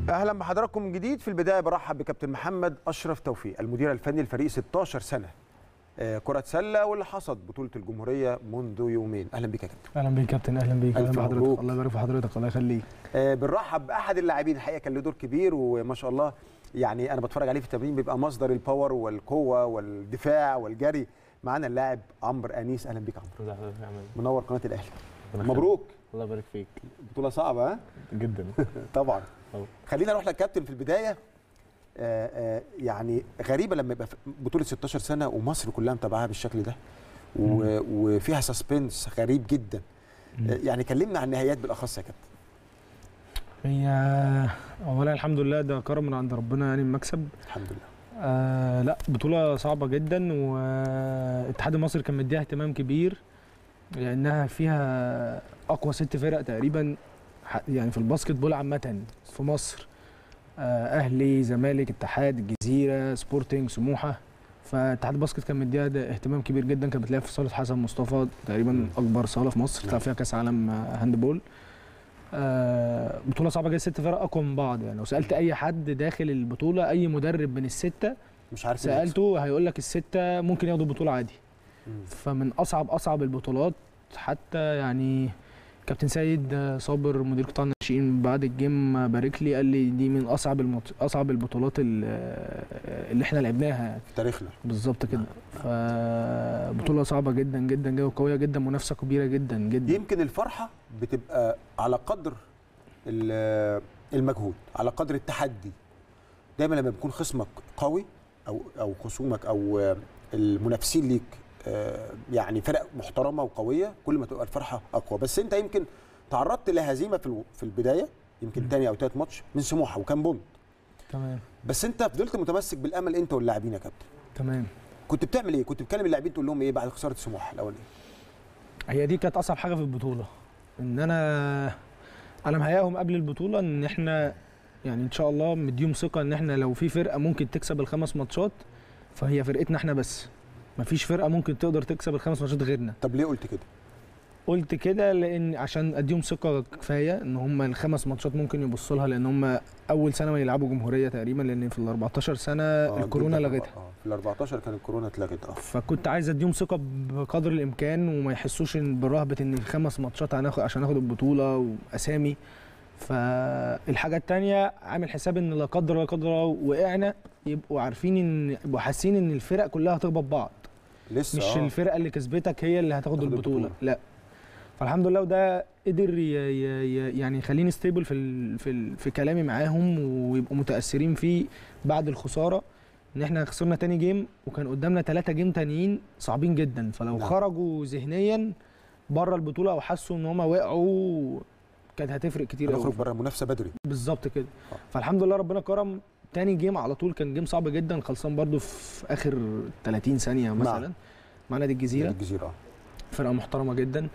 اهلا بحضراتكم من جديد في البدايه برحب بكابتن محمد اشرف توفيق المدير الفني لفريق 16 سنه آه، كره سله واللي حصد بطوله الجمهوريه منذ يومين اهلا بك يا كابتن اهلا بيك كابتن اهلا بيك ألف اهلا مبروك. بحضرتك الله يبارك في حضرتك الله يخليك آه، بنرحب باحد اللاعبين الحقيقه كان له دور كبير وما شاء الله يعني انا بتفرج عليه في التمرين بيبقى مصدر الباور والقوه والدفاع والجري معانا اللاعب عمرو انيس اهلا بك يا عمرو لا لا يعمل منور قناه الاهلي ربنا مبروك يخليك. الله يبارك فيك بطوله صعبه ها جدا طبعا طبعا. خلينا نروح للكابتن في البدايه آه، آه، يعني غريبه لما يبقى في بطوله 16 سنه ومصر كلها متابعاها بالشكل ده و- وفيها سسبنس غريب جدا مم. آه، يعني كلمنا عن النهايات بالاخص يا كابتن هي اولا الحمد لله ده كرم من عند ربنا يعني المكسب الحمد لله آه لا بطوله صعبه جدا والاتحاد المصري كان مديها اهتمام كبير لانها فيها اقوى ست فرق تقريبا ح- يعني في الباسكت بول عامه في مصر آه اهلي زمالك اتحاد الجزيره سبورتنج سموحه فاتحاد الباسكت كان مديها ده اهتمام كبير جدا كانت بتلعب في صاله حسن مصطفى تقريبا اكبر صاله في مصر تلعب فيها كاس عالم آه، هاندبول آه بطوله صعبه جدا ست فرق اقوى من بعض يعني لو سالت اي حد داخل البطوله اي مدرب من السته مش عارف مين يكسب. سالته هيقول لك السته ممكن ياخدوا البطوله عادي مم. فمن اصعب اصعب البطولات حتى يعني كابتن سيد آه، صابر مدير قطاع الناشئين بعد الجيم آه، بارك لي قال لي دي من اصعب المط... اصعب البطولات ال- آه، اللي احنا لعبناها يعني في تاريخنا بالظبط كده فبطوله صعبه جدا جدا جدا وقويه جدا منافسه كبيره جدا جدا يمكن الفرحه بتبقى على قدر ال- المجهود على قدر التحدي دايما لما بيكون خصمك قوي او او خصومك او آه، المنافسين ليك آه، يعني فرق محترمه وقويه كل ما تبقى الفرحه اقوى بس انت يمكن تعرضت لهزيمه في الو- في البدايه يمكن تاني او تالت ماتش من سموحه وكان بونت تمام بس انت فضلت متمسك بالامل انت واللاعبين يا كابتن تمام كنت بتعمل ايه كنت بتكلم اللاعبين تقول لهم ايه بعد خساره سموحه الاولانيه هي دي كانت اصعب حاجه في البطوله ان انا انا مهيئهم قبل البطوله ان احنا يعني ان شاء الله مديهم ثقه ان احنا لو في فرقه ممكن تكسب الخمس ماتشات فهي فرقتنا احنا بس مفيش فرقه ممكن تقدر تكسب الخمس ماتشات غيرنا طب ليه قلت كده قلت كده لان عشان اديهم ثقه كفايه ان هم الخمس ماتشات ممكن يبصوا لها لان هم اول سنه ما يلعبوا جمهوريه تقريبا لان في ال 14 سنه آه، الكورونا جدا. لغتها آه، في ال 14 كان الكورونا اتلغت اه فكنت عايز اديهم ثقه بقدر الامكان وما يحسوش إن برهبه ان الخمس ماتشات هناخد عشان اخد البطوله واسامي فالحاجه الثانيه عامل حساب ان لا قدر لا قدر الله وقعنا يبقوا عارفين ان يبقوا حاسين ان الفرق كلها هتخبط بعض لسه مش آه. الفرقه اللي كسبتك هي اللي هتاخد تاخد البطوله البطولة. لا فالحمد لله وده قدر ي- ي- ي- يعني يخليني ستيبل في ال في ال في كلامي معاهم ويبقوا متاثرين فيه بعد الخساره ان احنا خسرنا تاني جيم وكان قدامنا ثلاثة جيم تانيين صعبين جدا فلو نعم. خرجوا ذهنيا بره البطوله او حسوا ان هم وقعوا كانت هتفرق كتير قوي هنخرج بره المنافسه بدري بالظبط كده آه. فالحمد لله ربنا كرم تاني جيم على طول كان جيم صعب جدا خلصان برضو في اخر 30 ثانيه مثلا مع نادي الجزيره الجزيره آه. فرقه محترمه جدا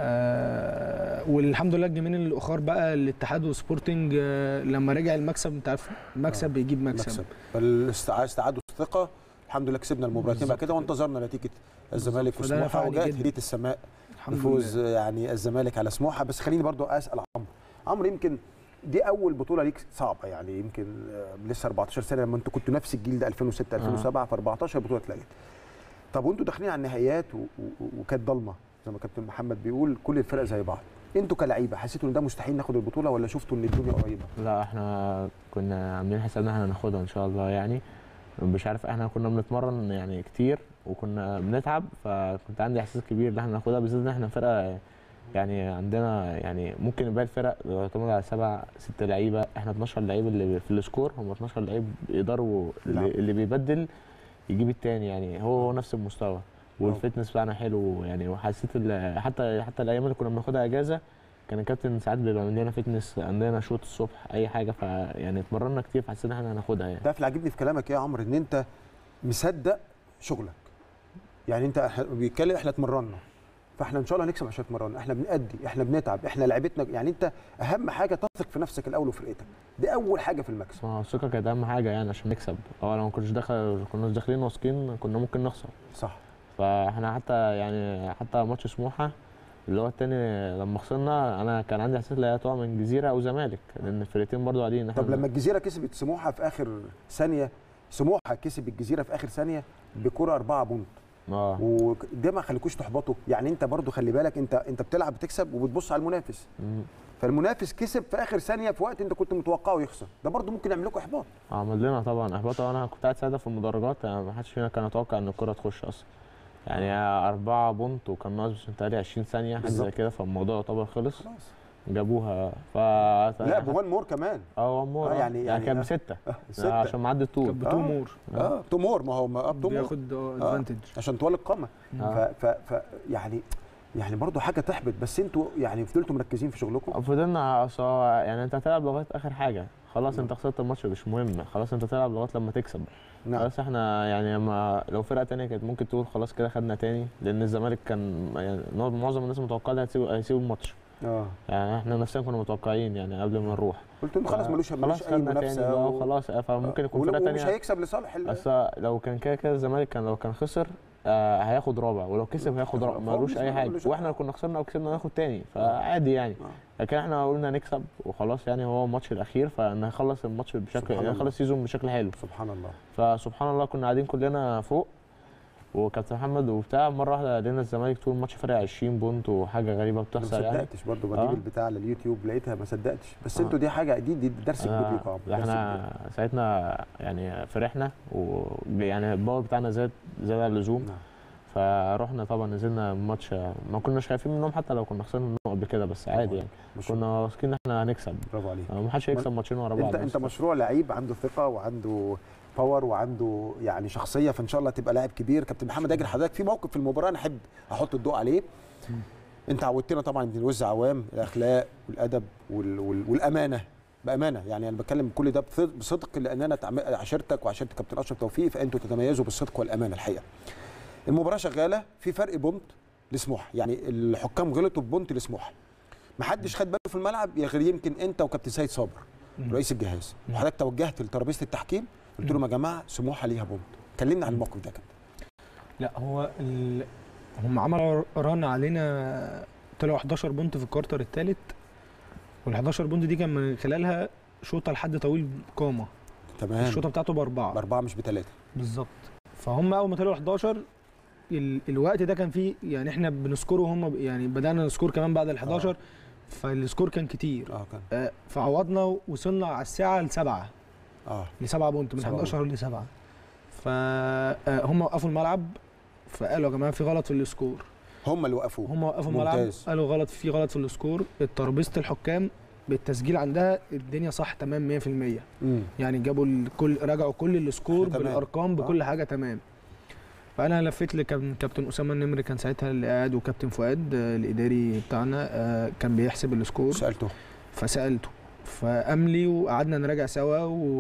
آه والحمد لله الجيمين الاخر بقى الاتحاد وسبورتنج آه لما رجع المكسب انت عارف مكسب آه. بيجيب مكسب, مكسب فالاستعادوا الثقه الحمد لله كسبنا المباراتين بعد بالظبط كده وانتظرنا نتيجه الزمالك فده وسموحه نفعني وجاءت جدا. هديه السماء الحمد بفوز لله يعني الزمالك على سموحه بس خليني برضو اسال عمرو عمرو يمكن دي اول بطوله ليك صعبه يعني يمكن آه، لسه 14 سنه لما انتوا كنتوا نفس الجيل ده 2006 2007 في 14 بطوله اتلغت طب وانتوا داخلين على النهائيات و- و- وكانت ضلمه زي ما كابتن محمد بيقول كل الفرق زي بعض انتوا كلعيبه حسيتوا ان ده مستحيل ناخد البطوله ولا شفتوا ان الدنيا قريبه لا احنا كنا عاملين حسابنا احنا هناخدها ان شاء الله يعني مش عارف احنا كنا بنتمرن يعني كتير وكنا بنتعب فكنت عندي احساس كبير ان احنا ناخدها بالذات ان احنا فرقه يعني عندنا يعني ممكن باقي الفرق بيعتمد على سبع ست لعيبه احنا 12 لعيب اللي في السكور هم 12 لعيب بيقدروا نعم. اللي, اللي بيبدل يجيب التاني يعني هو هو نفس المستوى والفتنس بتاعنا حلو يعني وحسيت ال- حتى حتى الايام اللي كنا بناخدها اجازه كان الكابتن ساعات بيبقى عندنا فتنس عندنا شوط الصبح اي حاجه فيعني اتمرنا كتير فحسيت ان احنا هناخدها يعني ده اللي عاجبني في كلامك يا عمرو ان انت مصدق شغلك يعني انت إحنا- بيتكلم احنا اتمرنا فاحنا ان شاء الله هنكسب عشان اتمرنا احنا بنأدي احنا بنتعب احنا لعبتنا يعني انت اهم حاجه تثق في نفسك الاول وفرقتك دي اول حاجه في المكسب بس ما هو الثقه كانت اهم حاجه يعني عشان نكسب اه لو ما كناش داخل كناش داخلين واثقين كنا ممكن نخسر صح فاحنا حتى يعني حتى ماتش سموحه اللي هو التاني لما خسرنا انا كان عندي احساس لا تقع من جزيره او زمالك لان الفرقتين برضو قاعدين إن إحنا طب لما الجزيره كسبت سموحه في اخر ثانيه سموحه كسب الجزيره في اخر ثانيه بكره أربعة بونت اه وده ما خليكوش تحبطوا يعني انت برضو خلي بالك انت انت بتلعب بتكسب وبتبص على المنافس مم. فالمنافس كسب في اخر ثانيه في وقت انت كنت متوقعه يخسر ده برضو ممكن يعمل لكم احباط عمل لنا طبعا احباط وانا كنت قاعد ساعتها في المدرجات يعني ما حدش فينا كان يتوقع ان الكره تخش اصلا يعني أربعة بونت وكان ناقص متهيألي 20 ثانية حاجة زي بالظبط. كده فالموضوع يعتبر خلص خلاص جابوها ف لا بوان مور كمان اه وان مور آه، آه يعني- يعني, يعني كان آه. بستة ستة. عشان معدي الطول كان آه. بتومور اه تومور ما هو ما آه، تومور بياخد ادفانتج عشان طوال القامه آه. ف, ف, ف يعني يعني برضو حاجه تحبط بس انتوا يعني فضلتوا مركزين في شغلكم فضلنا أصل هو يعني انت هتلعب لغايه اخر حاجه خلاص انت خسرت الماتش مش مهم خلاص انت تلعب لغايه لما تكسب نعم خلاص احنا يعني ما لو فرقه تانية كانت ممكن تقول خلاص كده خدنا تاني لان الزمالك كان يعني معظم الناس متوقعه إنه هيسيبوا هيسيبوا الماتش اه يعني احنا نفسنا كنا متوقعين يعني قبل ما نروح قلت له خلاص ملوش ملوش خلاص اي خدنا تاني منافسه بقى و- وخلاص فممكن يكون ولو- فرقه ومش تانية هيكسب لصالح ال- اصل لو كان كده كده الزمالك كان لو كان خسر آه هياخد رابع ولو كسب هياخد رابع فهو ملوش مش- اي حاجه ملوش- واحنا لو كنا خسرنا او كسبنا ناخد تاني فعادي يعني آه. لكن احنا قلنا نكسب وخلاص يعني هو الماتش الاخير فنخلص الماتش بشكل سبحان الله. نخلص السيزون بشكل حلو سبحان الله فسبحان الله كنا قاعدين كلنا فوق وكابتن محمد وبتاع مره واحده لقينا الزمالك طول الماتش فارق 20 بونت وحاجه غريبه انا ما بتحصل يعني صدقتش برضه بجيب آه. البتاع على اليوتيوب لقيتها ما صدقتش بس آه. انتوا دي حاجه دي دي درس كبير آه، ليكم يا عمرو، درس احنا ساعتنا يعني فرحنا ويعني الباور بتاعنا زاد زاد عن اللزوم كبير. نعم. فروحنا طبعا نزلنا الماتش ما كناش خايفين منهم حتى لو كنا خسرنا منهم قبل كده بس عادي يعني مش- كنا واثقين ان احنا هنكسب برافو عليك ما حدش هيكسب ماتشين ورا بعض انت انت بس. مشروع لعيب عنده ثقه وعنده باور وعنده يعني شخصيه فان شاء الله تبقى لاعب كبير كابتن محمد اجل حضرتك في موقف في المباراه انا احب احط الضوء عليه انت عودتنا طبعا ان الوز عوام الاخلاق والادب وال وال والامانه بامانه يعني انا بتكلم كل ده بث- بصدق لان انا تعم- عشرتك وعشرت كابتن اشرف توفيق فانتوا تتميزوا بالصدق والامانه الحقيقه المباراه شغاله في فرق بونت لسموحه يعني الحكام غلطوا ببونت لسموحه محدش خد باله في الملعب يا غير يمكن انت وكابتن سيد صابر مم. رئيس الجهاز مم. وحضرتك توجهت لترابيزه التحكيم قلت لهم يا جماعه سموحه ليها بونت كلمنا عن مم. الموقف ده كده لا هو ال... هم عملوا ران علينا طلعوا 11 بونت في الكوارتر الثالث وال 11 بونت دي كان من خلالها شوطه لحد طويل قامه تمام الشوطه بتاعته باربعه باربعه مش بثلاثه بالظبط فهم اول ما طلعوا 11 ال... الوقت ده كان فيه يعني احنا بنسكوره هم ب... يعني بدانا نسكور كمان بعد ال 11 فالسكور كان كتير اه كان آه فعوضنا وصلنا على الساعه لسبعه اه لسبعه بونت من سبعة 11 لسبعه فهم وقفوا الملعب فقالوا يا جماعه في غلط في السكور هم اللي وقفوه هم وقفوا الملعب ممتاز. قالوا غلط في غلط في السكور ترابيزه الحكام بالتسجيل عندها الدنيا صح تمام 100% امم يعني جابوا الكل رجعوا كل السكور تمام. بالارقام بكل حاجه تمام فانا لفيت لكابتن كابتن اسامه النمر كان ساعتها اللي قاعد وكابتن فؤاد آه، الاداري بتاعنا آه، كان بيحسب السكور سالته فسالته فقام لي وقعدنا نراجع سوا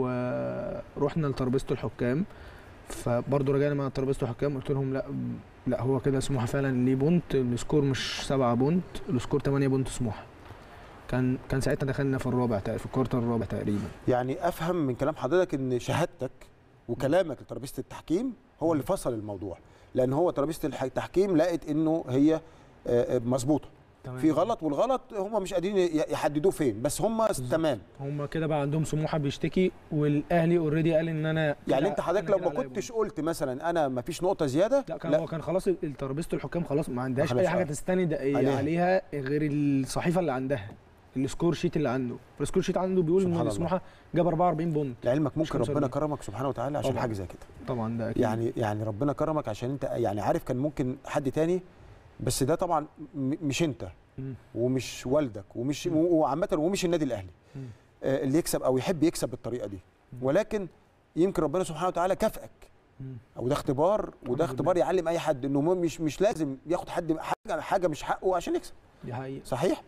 ورحنا لترابيزه الحكام فبرضه رجعنا مع ترابيزه الحكام قلت لهم لا لا هو كده سموحه فعلا ليه بونت السكور مش سبعة بونت السكور 8 بونت سموحه كان كان ساعتها دخلنا في الرابع تق- في الكوارتر الرابع تقريبا يعني افهم من كلام حضرتك ان شهادتك وكلامك لترابيزه التحكيم هو اللي فصل الموضوع لان هو ترابيزه الح- التحكيم لقت انه هي آه، آه، مظبوطه في غلط والغلط هم مش قادرين ي- يحددوه فين بس هم تمام هم كده بقى عندهم سموحه بيشتكي والاهلي اوريدي قال ان انا يعني كده- انت حضرتك أنا لو كده ما عليا كنتش قلت مثلا انا ما فيش نقطه زياده لا كان هو كان خلاص ال- ترابيزه الحكام خلاص ما عندهاش خلاص اي حاجه آه. تستند عليها. عليها. عليها غير الصحيفه اللي عندها السكور شيت اللي عنده السكور شيت عنده بيقول سبحان ان الله. سموحه جاب 44 بونت لعلمك ممكن مش ربنا 45. كرمك سبحانه وتعالى عشان طبعاً. حاجه زي كده طبعا ده اكيد يعني يعني ربنا كرمك عشان انت يعني عارف كان ممكن حد تاني بس ده طبعا م- مش انت مم. ومش والدك ومش مم. وعامه ومش النادي الاهلي مم. آه، اللي يكسب او يحب يكسب بالطريقه دي مم. ولكن يمكن ربنا سبحانه وتعالى كافئك مم. او ده اختبار وده الحمد اختبار يعلم اي حد انه م- مش مش لازم ياخد حد حاجه حاجه مش حقه عشان يكسب دي حقيقه صحيح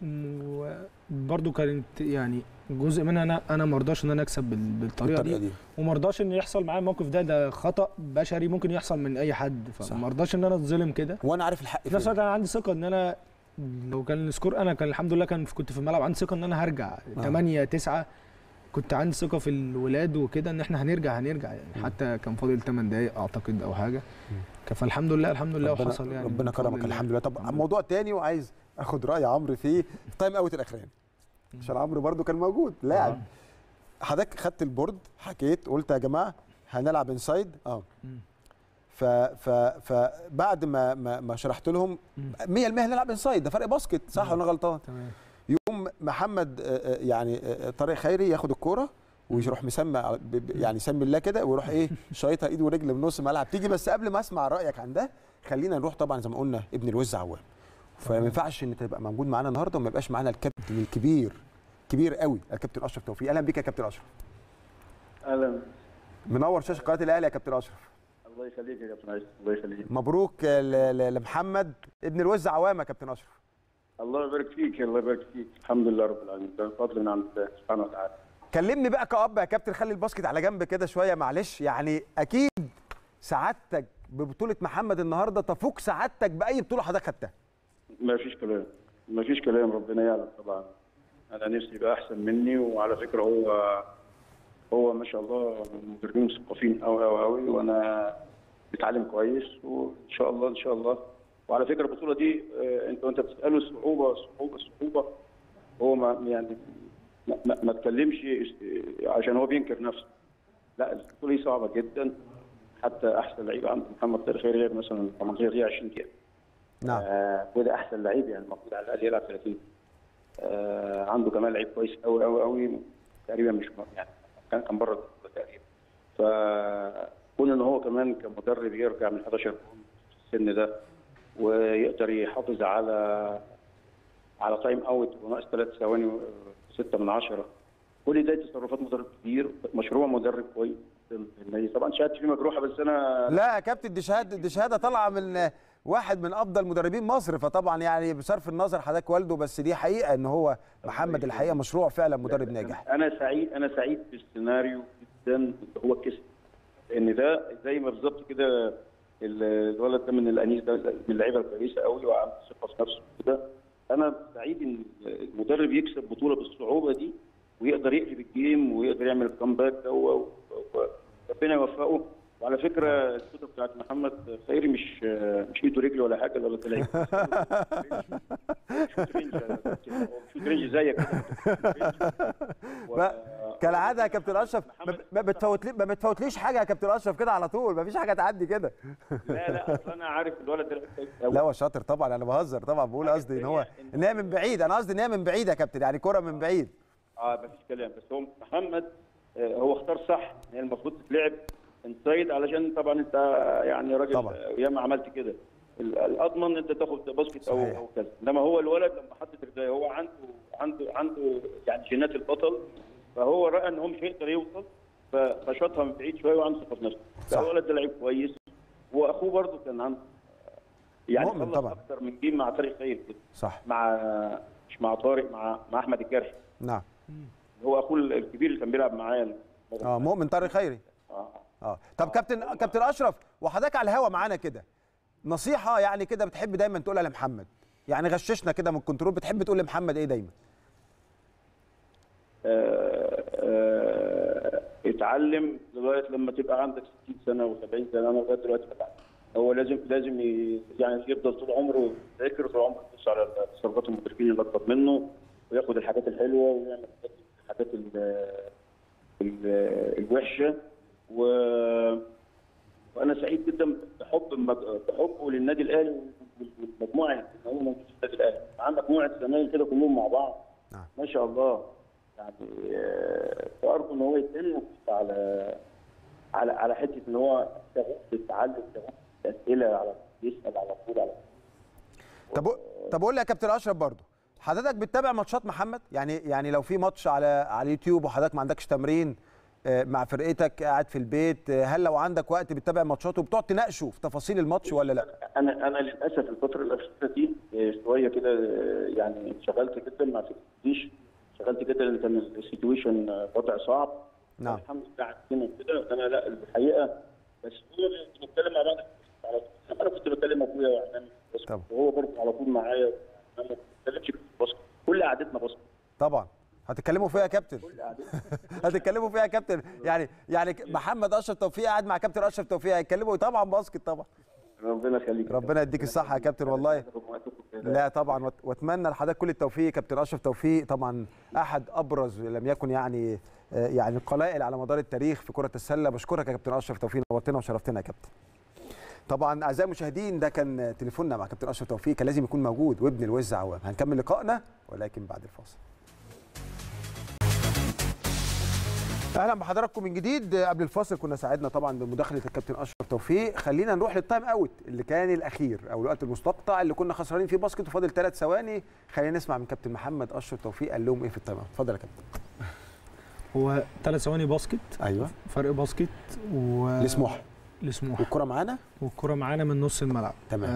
وبرده كانت يعني جزء منها انا انا ما ارضاش ان انا اكسب بال- بالطريقه بالطريقه دي دي وما ارضاش ان يحصل معايا الموقف ده ده خطا بشري ممكن يحصل من اي حد صح. فما ارضاش ان انا اتظلم كده وانا عارف الحق في نفس فين. الوقت انا عندي ثقه ان انا لو كان السكور انا كان الحمد لله كان كنت في الملعب عندي ثقه ان انا هرجع آه. 8 9 كنت عندي ثقه في الولاد وكده ان احنا هنرجع هنرجع يعني مم. حتى كان فاضل 8 دقائق اعتقد او حاجه مم. ك- فالحمد لله الحمد لله ربنا وحصل يعني ربنا بفضل كرمك الله. الحمد لله طب الحمد موضوع تاني وعايز اخد راي عمرو في التايم اوت الاخراني عشان عمرو برده كان موجود لاعب حضرتك خدت البورد حكيت قلت يا جماعه هنلعب انسايد اه مم. ف ف فبعد ما ما, ما شرحت لهم 100% هنلعب انسايد ده فرق باسكت صح ولا أنا غلطان تمام يقوم محمد آه، آه، يعني آه، طارق خيري ياخد الكوره ويروح مسمى على- ب- ب- يعني يسمي الله كده ويروح ايه شايطها ايد ورجل من نص الملعب تيجي بس قبل ما اسمع رايك عن ده خلينا نروح طبعا زي ما قلنا ابن الوز عوام فما ينفعش ان تبقى موجود معانا النهارده وما يبقاش معانا الكابتن الكبير كبير قوي الكابتن اشرف توفيق اهلا بيك يا كابتن اشرف اهلا منور شاشه قناه الاهلي يا كابتن اشرف الله يخليك يا كابتن عايز الله يخليك مبروك ل- ل- لمحمد ابن الوز عوام يا كابتن اشرف الله يبارك فيك الله يبارك فيك الحمد لله رب العالمين ده فضل من عند الله سبحانه وتعالى كلمني بقى كأب يا كابتن خلي الباسكت على جنب كده شويه معلش يعني اكيد سعادتك ببطوله محمد النهارده تفوق سعادتك باي بطوله حضرتك خدتها ما فيش كلام ما فيش كلام ربنا يعلم طبعا انا نفسي يبقى احسن مني وعلى فكره هو هو ما شاء الله مدربين مثقفين قوي قوي قوي وانا بتعلم كويس وان شاء الله ان شاء الله وعلى فكره البطوله دي آه، انت وانت بتساله صعوبه صعوبه صعوبه هو ما يعني ما, ما, ما تكلمش آه، عشان هو بينكر نفسه لا البطوله دي صعبه جدا حتى احسن لعيب عند محمد طارق خيري لعب مثلا 18 دقيقه 20 دقيقه نعم آه وده احسن لعيب يعني المفروض على الاقل يلعب 30 آه عنده كمان لعيب كويس قوي قوي قوي تقريبا مش م- يعني كان كان بره البطولة تقريبا فكون ان هو كمان كمدرب يرجع من 11 جول في السن ده ويقدر يحافظ على على تايم اوت وناقص ثلاث ثواني وستة من عشرة كل ده تصرفات مدرب كبير مشروع مدرب كويس النادي. طبعا شهادتي فيه مجروحه بس انا لا يا كابتن دي شهاده دي شهاده طالعه من واحد من افضل مدربين مصر فطبعا يعني بصرف النظر حضرتك والده بس دي حقيقه ان هو محمد الحقيقه مشروع فعلا مدرب ناجح انا سعيد انا سعيد بالسيناريو جدا اللي هو كسب لان ده زي ما بالظبط كده ال- الولد ده من الانيس ده من اللعيبه الكويسه قوي وعنده ثقه في نفسه كده انا سعيد ان المدرب يكسب بطوله بالصعوبه دي ويقدر يقلب الجيم ويقدر يعمل الكامباك ده و- و- و- ربنا يوفقه وعلى فكره الصوره بتاعت محمد خيري مش مش ايده رجل ولا حاجه ولا طلع شوت رينج شوت رينج زيك بقى كالعاده يا كابتن اشرف ما- ما بتفوتلي ما بتفوتليش حاجه يا كابتن اشرف كده على طول ما فيش حاجه تعدي كده لا لا اصل انا عارف الولد ده لعيب كويس أوي. لا هو شاطر طبعا انا بهزر طبعا بقول قصدي ان هو ان هي من بعيد انا قصدي ان هي من بعيد يا كابتن يعني كره من بعيد اه مفيش كلام بس هو محمد آه، هو اختار صح هي المفروض تتلعب انسايد علشان طبعا انت يعني راجل طبعا. آه، ياما عملت كده ال- الاضمن ان انت تاخد باسكت او صحيح. او كذا انما هو الولد لما حط رجليه هو عنده عنده عنده يعني جينات البطل فهو راى ان هو مش هيقدر يوصل ف- فشاطها من بعيد شويه وعنده ثقه في نفسه صح. الولد ده لعيب كويس واخوه برضه كان عنده يعني مؤمن خلص طبعا. اكتر من جيم مع طارق خير كده صح مع مش مع طارق مع مع احمد الجرحي نعم هو اخوه الكبير اللي كان بيلعب معايا اه مؤمن طارق خيري اه اه طب كابتن كابتن اشرف وحضرتك على الهوا معانا كده نصيحه يعني كده بتحب دايما تقولها لمحمد يعني غششنا كده من الكنترول بتحب تقول لمحمد ايه دايما آه، آه، اتعلم لغايه لما تبقى عندك 60 سنه و70 سنه انا لغايه دلوقتي بتعلم هو لازم لازم ي- يعني يفضل طول عمره يذاكر طول عمره يبص على تصرفات المدربين اللي اكبر منه وياخد الحاجات الحلوه ويعمل الحاجات ال- ال- الوحشه و وانا سعيد جدا بحب المج- بحبه للنادي الاهلي والمجموعه اللي هو موجود في النادي الاهلي معاه مجموعه زمايل كده كلهم مع بعض نعم. ما شاء الله يعني آه، وارجو ان هو يتم على على على حته ان هو شغوف بالتعلم شغوف بالاسئله على يسال على طول على طب طب قول لي يا كابتن اشرف برضو حضرتك بتتابع ماتشات محمد يعني يعني لو في ماتش على على اليوتيوب وحضرتك ما عندكش تمرين آه، مع فرقتك قاعد في البيت آه، هل لو عندك وقت بتتابع ماتشاته وبتقعد تناقشه في تفاصيل الماتش ولا لا انا انا للاسف الفتره الاخيره دي آه، شويه كده آه، يعني انشغلت جدا مع فكره الجيش انشغلت جدا لان كان السيتويشن آه، وضع صعب نعم. الحمد لله عدينا كده انا لا الحقيقه بس هو اللي بنتكلم مع بعض على طول انا كنت بكلم ابويا وعمامي في الباسكت، طبعا. وهو برضه على طول معايا انا ما بنتكلمش في الباسكت كل قعدتنا باسكت طبعا هتتكلموا فيها يا كابتن كل قعدتنا هتتكلموا فيها يا كابتن يعني يعني محمد اشرف توفيق قاعد مع كابتن اشرف توفيق هيتكلموا طبعا باسكت طبعا ربنا يخليك ربنا يديك الصحه يا كابتن والله لا طبعا وات- واتمنى لحضرتك كل التوفيق كابتن اشرف توفيق طبعا احد ابرز لم يكن يعني آه، يعني القلائل على مدار التاريخ في كره السله بشكرك يا كابتن اشرف توفيق نورتنا وشرفتنا يا كابتن طبعا اعزائي المشاهدين ده كان تليفوننا مع كابتن اشرف توفيق كان لازم يكون موجود وابن الوز عوام هنكمل لقائنا ولكن بعد الفاصل اهلا بحضراتكم من جديد قبل الفاصل كنا ساعدنا طبعا بمداخله الكابتن اشرف توفيق خلينا نروح للتايم اوت اللي كان الاخير او الوقت المستقطع اللي كنا خسرانين فيه باسكت وفاضل ثلاث ثواني خلينا نسمع من كابتن محمد اشرف توفيق قال لهم ايه في التايم اوت اتفضل يا كابتن هو ثلاث ثواني باسكت ايوه فرق باسكت و لسموح لسموح والكره معانا والكره معانا من نص الملعب تمام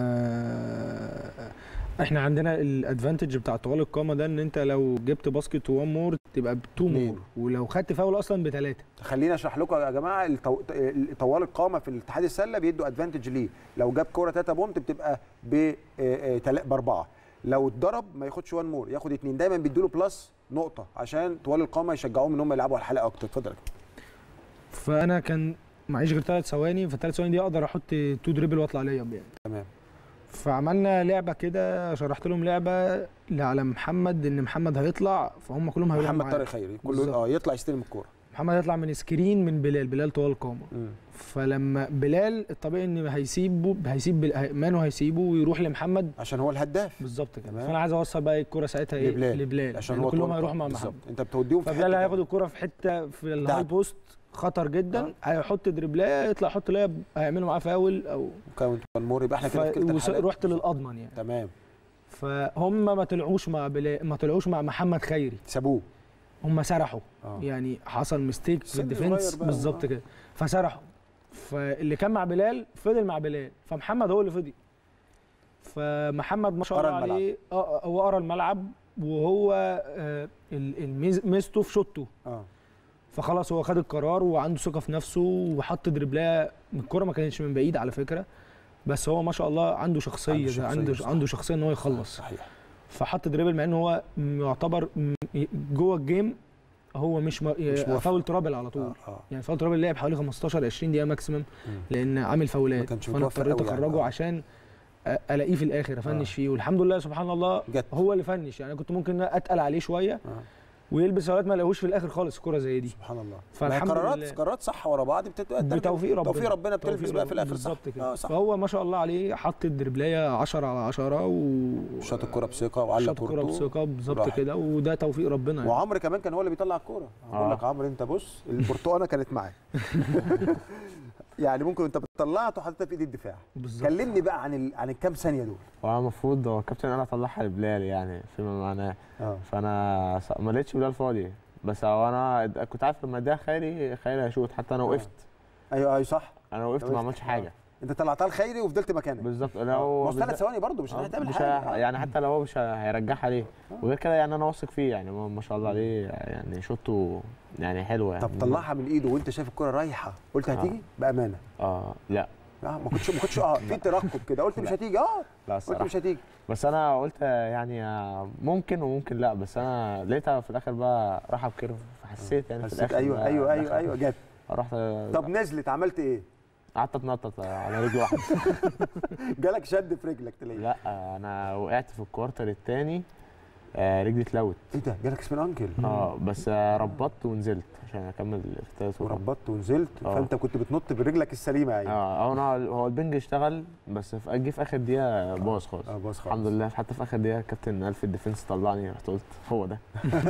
آه احنا عندنا الادفانتج بتاع طوال القامه ده ان انت لو جبت باسكت وان مور تبقى بتو اتنين. مور ولو خدت فاول اصلا بثلاثه خلينا اشرح لكم يا جماعه الطو... طوال القامه في الاتحاد السله بيدوا ادفانتج ليه لو جاب كوره 3 بونت بتبقى ب آه، آه، تلا- باربعه لو اتضرب ما ياخدش 1 مور ياخد اتنين دايما بيدوا له بلس نقطه عشان طوال القامه يشجعوهم ان هم يلعبوا على الحلقه اكتر اتفضل يا كابتن. فانا كان معيش غير ثلاث ثواني فالثلاث ثواني دي اقدر احط تو دريبل واطلع لياب يعني تمام فعملنا لعبه كده شرحت لهم لعبه على محمد ان محمد هيطلع فهم كلهم هيروحوا محمد معاه. طارق خيري كله بالظبط. اه يطلع يستلم الكوره محمد هيطلع من سكرين من بلال بلال طوال قامه مم. فلما بلال الطبيعي ان هيسيبه هيسيب بل- هي- مانو هيسيبه ويروح لمحمد عشان هو الهداف بالظبط كده تمام. فانا عايز اوصل بقى الكوره ساعتها ايه لبلال. لبلال عشان لأن هو كلهم طوال هيروحوا مع بالظبط. محمد انت بتوديهم في فبلال حتة هياخد كده. الكوره في حته في الهاي بتاعته. بوست خطر جدا هيحط دريبلايه يطلع يحط لعب هيعملوا معاه فاول او كاونت وان مور يبقى احنا كده في ف... كلتا وس- الحالات رحت للاضمن يعني تمام فهم ما طلعوش مع بلال ما طلعوش مع محمد خيري سابوه هم سرحوا اه يعني حصل ميستيك في سن الديفنس صغير بقى، بالظبط آه. كده فسرحوا فاللي كان مع بلال فضل مع بلال فمحمد هو اللي فضي فمحمد ما شاء قرا الله الملعب. عليه اه هو قرا الملعب وهو آه ال- الميز- ميزته في شوطه اه فخلاص هو خد القرار وعنده ثقه في نفسه وحط دربلايه الكره ما كانتش من بعيد على فكره بس هو ما شاء الله عنده شخصيه عنده عنده شخصية، عنده, صح. عنده شخصيه ان هو يخلص صحيح فحط دريبل مع ان هو م- يعتبر م- جوه الجيم هو مش, م... موافق. فاول ترابل على طول اه اه يعني فاول ترابل لعب حوالي 15 20 دقيقه ماكسيمم مم. لان عامل ما فاولات كانش فانا متوفق اضطريت قوي يعني، اخرجه آه. عشان أ- الاقيه في الاخر افنش آه. فيه والحمد لله سبحان الله جت هو اللي فنش يعني كنت ممكن اتقل عليه شويه آه. ويلبس فاولات ما لقوش في الاخر خالص الكره زي دي سبحان الله فالحمد ما هي قرارات لله. قرارات صح ورا بعض بتبقى بتوفيق ربنا توفيق ربنا بتلبس توفيق بقى في ربنا. الاخر صح بالظبط كده اه صح فهو ما شاء الله عليه حط الدربلايه 10 على 10 و شاط الكرة بثقة وعلق شاط الكوره كورته بثقه بالظبط راحت. كده وده توفيق ربنا يعني. وعمرو كمان كان هو اللي بيطلع الكورة بقول آه. لك عمرو انت بص البرتقانة كانت معاك يعني ممكن انت بتطلعها وحطيتها في ايد الدفاع بالظبط كلمني بقى عن ال... عن الكام ثانية دول هو المفروض هو الكابتن انا اطلعها لبلال يعني فيما معناه اه فانا ص- ما لقيتش بلال فاضي بس هو انا د- كنت عارف لما اديها خيري خيري هيشوط حتى انا آه. وقفت ايوه ايوه صح انا وقفت وقفت. ما عملتش حاجه انت طلعتها الخيري وفضلت مكانك بالظبط آه. لو ما هو ثلاث بالذات- ثواني برضه مش آه، هتعمل مش حاجة ه- آه. يعني حتى لو هو مش ه- هيرجعها ليه وغير كده يعني انا واثق فيه يعني ما ما شاء الله عليه يعني شوطه يعني حلوه يعني طب طلعها من ايده وانت شايف الكرة رايحة قلت آه. هتيجي بأمانة اه لا اه ما كنتش ما كنتش اه في ترقب كده قلت مش لا. هتيجي اه لا قلت الصراحه مش هتيجي بس انا قلت يعني آه، ممكن وممكن لا بس انا لقيتها في الاخر بقى راحه بكيرف فحسيت يعني في حسيت الاخر ايوه بقى ايوه ايوه دخل. ايوه جت رحت طب نزلت عملت ايه؟ قعدت اتنطط على رجل واحده جالك شد في رجلك تلاقي لا انا وقعت في الكوارتر الثاني رجلي اتلوت ايه ده جالك سبين انكل اه بس آه، ربطت ونزلت عشان اكمل في الثالث ورابع وربطت ونزلت آه. فانت كنت بتنط برجلك السليمه يعني اه هو انا هو البنج اشتغل بس في جه في اخر دقيقه باظ خالص اه باظ خالص الحمد لله حتى في اخر دقيقه كابتن قال في الديفنس طلعني رحت قلت هو ده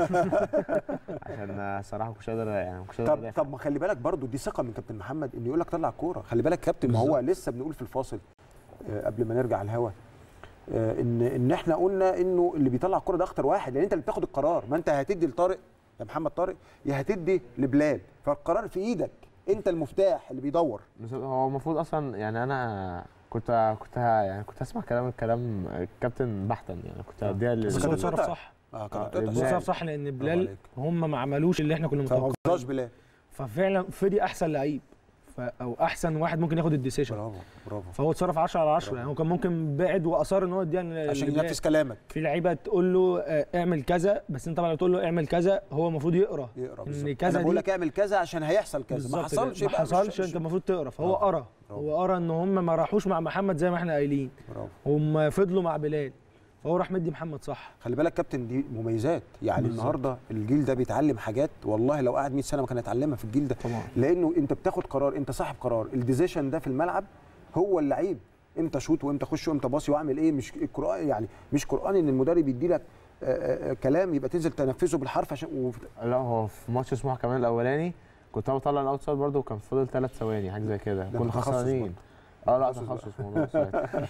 عشان آه، صراحه مش قادر يعني مش قادر طب أدافع. طب ما خلي بالك برضو دي ثقه من كابتن محمد انه يقول لك طلع الكوره خلي بالك كابتن ما هو لسه بنقول في الفاصل آه، قبل ما نرجع الهوا آه، ان ان احنا قلنا انه اللي بيطلع الكوره ده اخطر واحد لان انت اللي بتاخد القرار ما انت هتدي لطارق يا محمد طارق يا هتدي لبلال فالقرار في ايدك انت المفتاح اللي بيدور بس هو المفروض اصلا يعني انا كنت كنت ه- يعني كنت اسمع كلام الكلام الكابتن بحتا يعني كنت هديها بس بس كان هو لل- القطع. اتصرف صح اه آه، كان لبلال. قطع. هو اتصرف صح لان بلال عليك. هم ما عملوش اللي احنا كنا فما غلطاش متوقعين بلال ففعلا فدي احسن لعيب ف... او احسن واحد ممكن ياخد الديسيشن برافو برافو فهو اتصرف 10 على 10 يعني هو كان ممكن بعد واصر ان هو يديها عشان لبلال. ينفذ كلامك في لعيبه تقول له آه، اعمل كذا بس انت بقى لو تقول له اعمل كذا هو المفروض يقرا يقرا ان بالظبط كذا انا بقول دي لك اعمل كذا عشان هيحصل كذا ما بالظبط حصلش كده. ما يبقى مش- حصلش مش- انت المفروض تقرا فهو آه. قرا برافو. هو قرا ان هم ما راحوش مع محمد زي ما احنا قايلين برافو هم فضلوا مع بلال فهو راح مدي محمد صح خلي بالك كابتن دي مميزات يعني بالظبط. النهارده الجيل ده بيتعلم حاجات والله لو قعد 100 سنه ما كان هيتعلمها في الجيل ده طبعا لانه انت بتاخد قرار انت صاحب قرار الديزيشن ده في الملعب هو اللعيب امتى اشوط وامتى اخش وامتى باصي واعمل ايه مش القران يعني مش قران ان المدرب يدي لك آه، آه، كلام يبقى تنزل تنفذه بالحرف عشان و- لا هو في ماتش سموحه كمان الاولاني كنت انا بطلع الاوت سايد برده وكان فاضل ثلاث ثواني حاجه زي كده ده كنا تخصص خسرانين اه لا تخصص تخصص موضوع الأوتسايد.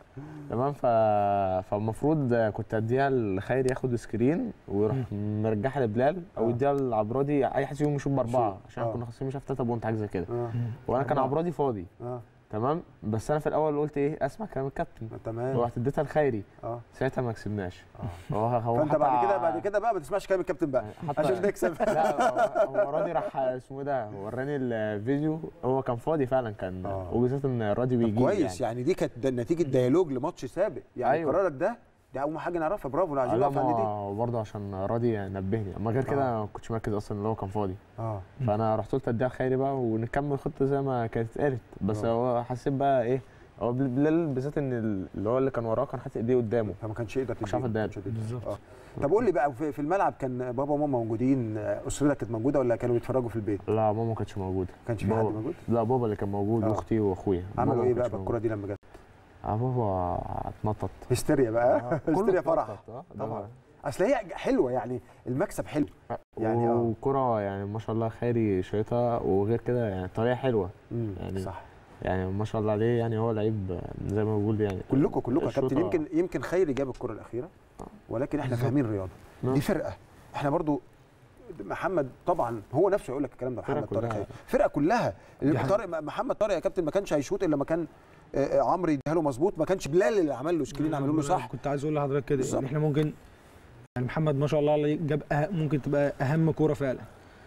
تمام ف... فالمفروض كنت اديها لخير ياخد سكرين ويروح مرجعها لبلال او آه. يديها لعبرادي اي حد فيهم يشوط باربعه يشوط. عشان آه. كنا خاسرين مش عارف 3 بونت حاجه زي كده اه وانا كان أربعة. عبرادي فاضي اه تمام بس انا في الاول قلت ايه اسمع كلام الكابتن تمام ورحت اديتها لخيري اه ساعتها ما كسبناش آه. هو هو فانت حتى بعد كده ع- بعد كده بقى ما تسمعش كلام الكابتن بقى حتى عشان نكسب لا هو- هو راضي راح اسمه إيه ده وراني الفيديو هو كان فاضي فعلا كان آه. وبالذات ان راضي طب بيجي كويس يعني دي كانت ده نتيجه ديالوج لماتش سابق يعني أيوة. قرارك ده دي اول حاجه نعرفها برافو لا عايزين نقف عند دي ما برضه عشان راضي نبهني اما غير كده ما كنتش مركز اصلا اللي هو كان فاضي اه فانا رحت قلت اديها خيري بقى ونكمل خطه زي ما كانت اتقالت بس آه. هو حسيت بقى ايه هو بل- بلال بالذات ان ال- اللي هو اللي كان وراه كان حاطط ايديه قدامه فما كانش يقدر مش عارف تديله، أديها. ما كانش يقدر. بالظبط. آه. طب قول لي بقى في في الملعب كان بابا وماما موجودين آه، اسرتك كانت موجوده ولا كانوا بيتفرجوا في البيت؟ لا ماما ما كانتش موجوده ما كانش في حد بابا. موجود؟ لا بابا اللي كان موجود آه. واختي واخويا عملوا ماما ايه ما بقى كانتش بالكره دي لما جت؟ موجودة. آه بابا اتنطط هستيريا بقى كله هستيريا فرح اتنطط، آه، ده طبعا بقى. اصل هي حلوه يعني المكسب حلو يعني آه. وكرة يعني ما شاء الله خيري شايطها وغير كده يعني طريقة حلوة مم. يعني صح يعني ما شاء الله عليه يعني هو لعيب زي ما بقول يعني كلكم كلكم يا كابتن الشوطة- يمكن يمكن خيري جاب الكره الاخيره ولكن احنا بالظبط. فاهمين رياضه نعم. دي فرقه احنا برضو محمد طبعا هو نفسه يقول لك الكلام ده فرقة محمد طارق كلها. خيري فرقه كلها دي حقيقة. طارق محمد طارق يا كابتن ما كانش هيشوط الا لما كان آه، آه، عمرو يديها له مظبوط ما كانش بلال اللي عمل له سكرين عملوا له صح كنت عايز اقول لحضرتك كده بالظبط. يعني احنا ممكن يعني محمد ما شاء الله عليه جاب أه ممكن تبقى اهم كوره فعلا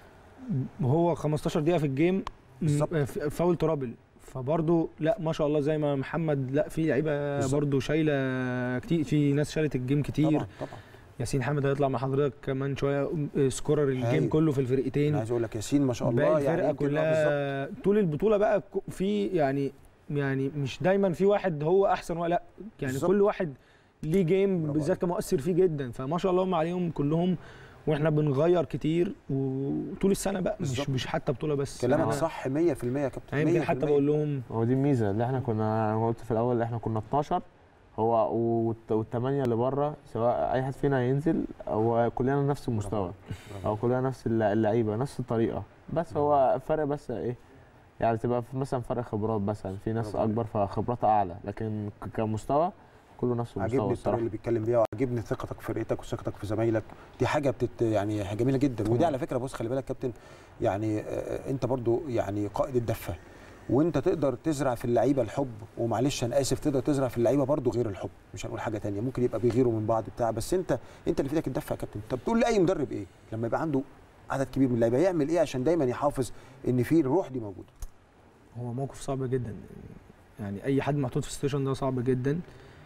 وهو 15 دقيقه في الجيم م- بالظبط. ف- فاول ترابل فبرضه لا ما شاء الله زي ما محمد لا في لعيبه بالظبط. برضه شايله كتير في ناس شالت الجيم كتير طبعا طبعا ياسين حامد هيطلع مع حضرتك كمان شويه آه، سكورر الجيم هايل. كله في انا الفرقتين عايز اقول لك ياسين ما شاء الله باقي الفرقه يعني يمكن- آه، بالظبط. كلها طول البطوله بقى ك- في يعني يعني مش دايما في واحد هو احسن ولا لا يعني بالظبط. كل واحد ليه جيم برافو بالذات كان مؤثر فيه جدا فما شاء الله هم عليهم كلهم واحنا بنغير كتير وطول السنه بقى مش بالظبط. مش حتى بطوله بس كلامك أنا- صح 100% يا كابتن يعني يمكن حتى 100%. بقول لهم هو دي الميزة اللي احنا كنا انا قلت في الاول احنا كنا 12 هو والت- والثمانية اللي بره سواء اي حد فينا هينزل هو كلنا نفس المستوى برافو. او كلنا نفس الل- اللعيبة نفس الطريقة بس هو الفرق بس ايه يعني تبقى في مثلا فرق خبرات مثلا في ناس برافو. اكبر فخبراتها اعلى لكن ك- كمستوى كله نفس المستوى عاجبني الطريقه الصراحة اللي بيتكلم بيها وعاجبني ثقتك في فرقتك وثقتك في زمايلك دي حاجه بتت يعني حاجه جميله جدا ودي طبعا. على فكره بص خلي بالك كابتن يعني آه، انت برضو يعني قائد الدفه وانت تقدر تزرع في اللعيبه الحب ومعلش انا اسف تقدر تزرع في اللعيبه برضو غير الحب مش هنقول حاجه تانية ممكن يبقى بيغيروا من بعض بتاع بس انت انت اللي في ايدك الدفه يا كابتن طب تقول لاي مدرب ايه لما يبقى عنده عدد كبير من اللعيبه يعمل ايه عشان دايما يحافظ ان في الروح دي موجوده هو موقف صعب جدا يعني اي حد محطوط في السيتويشن ده صعب جدا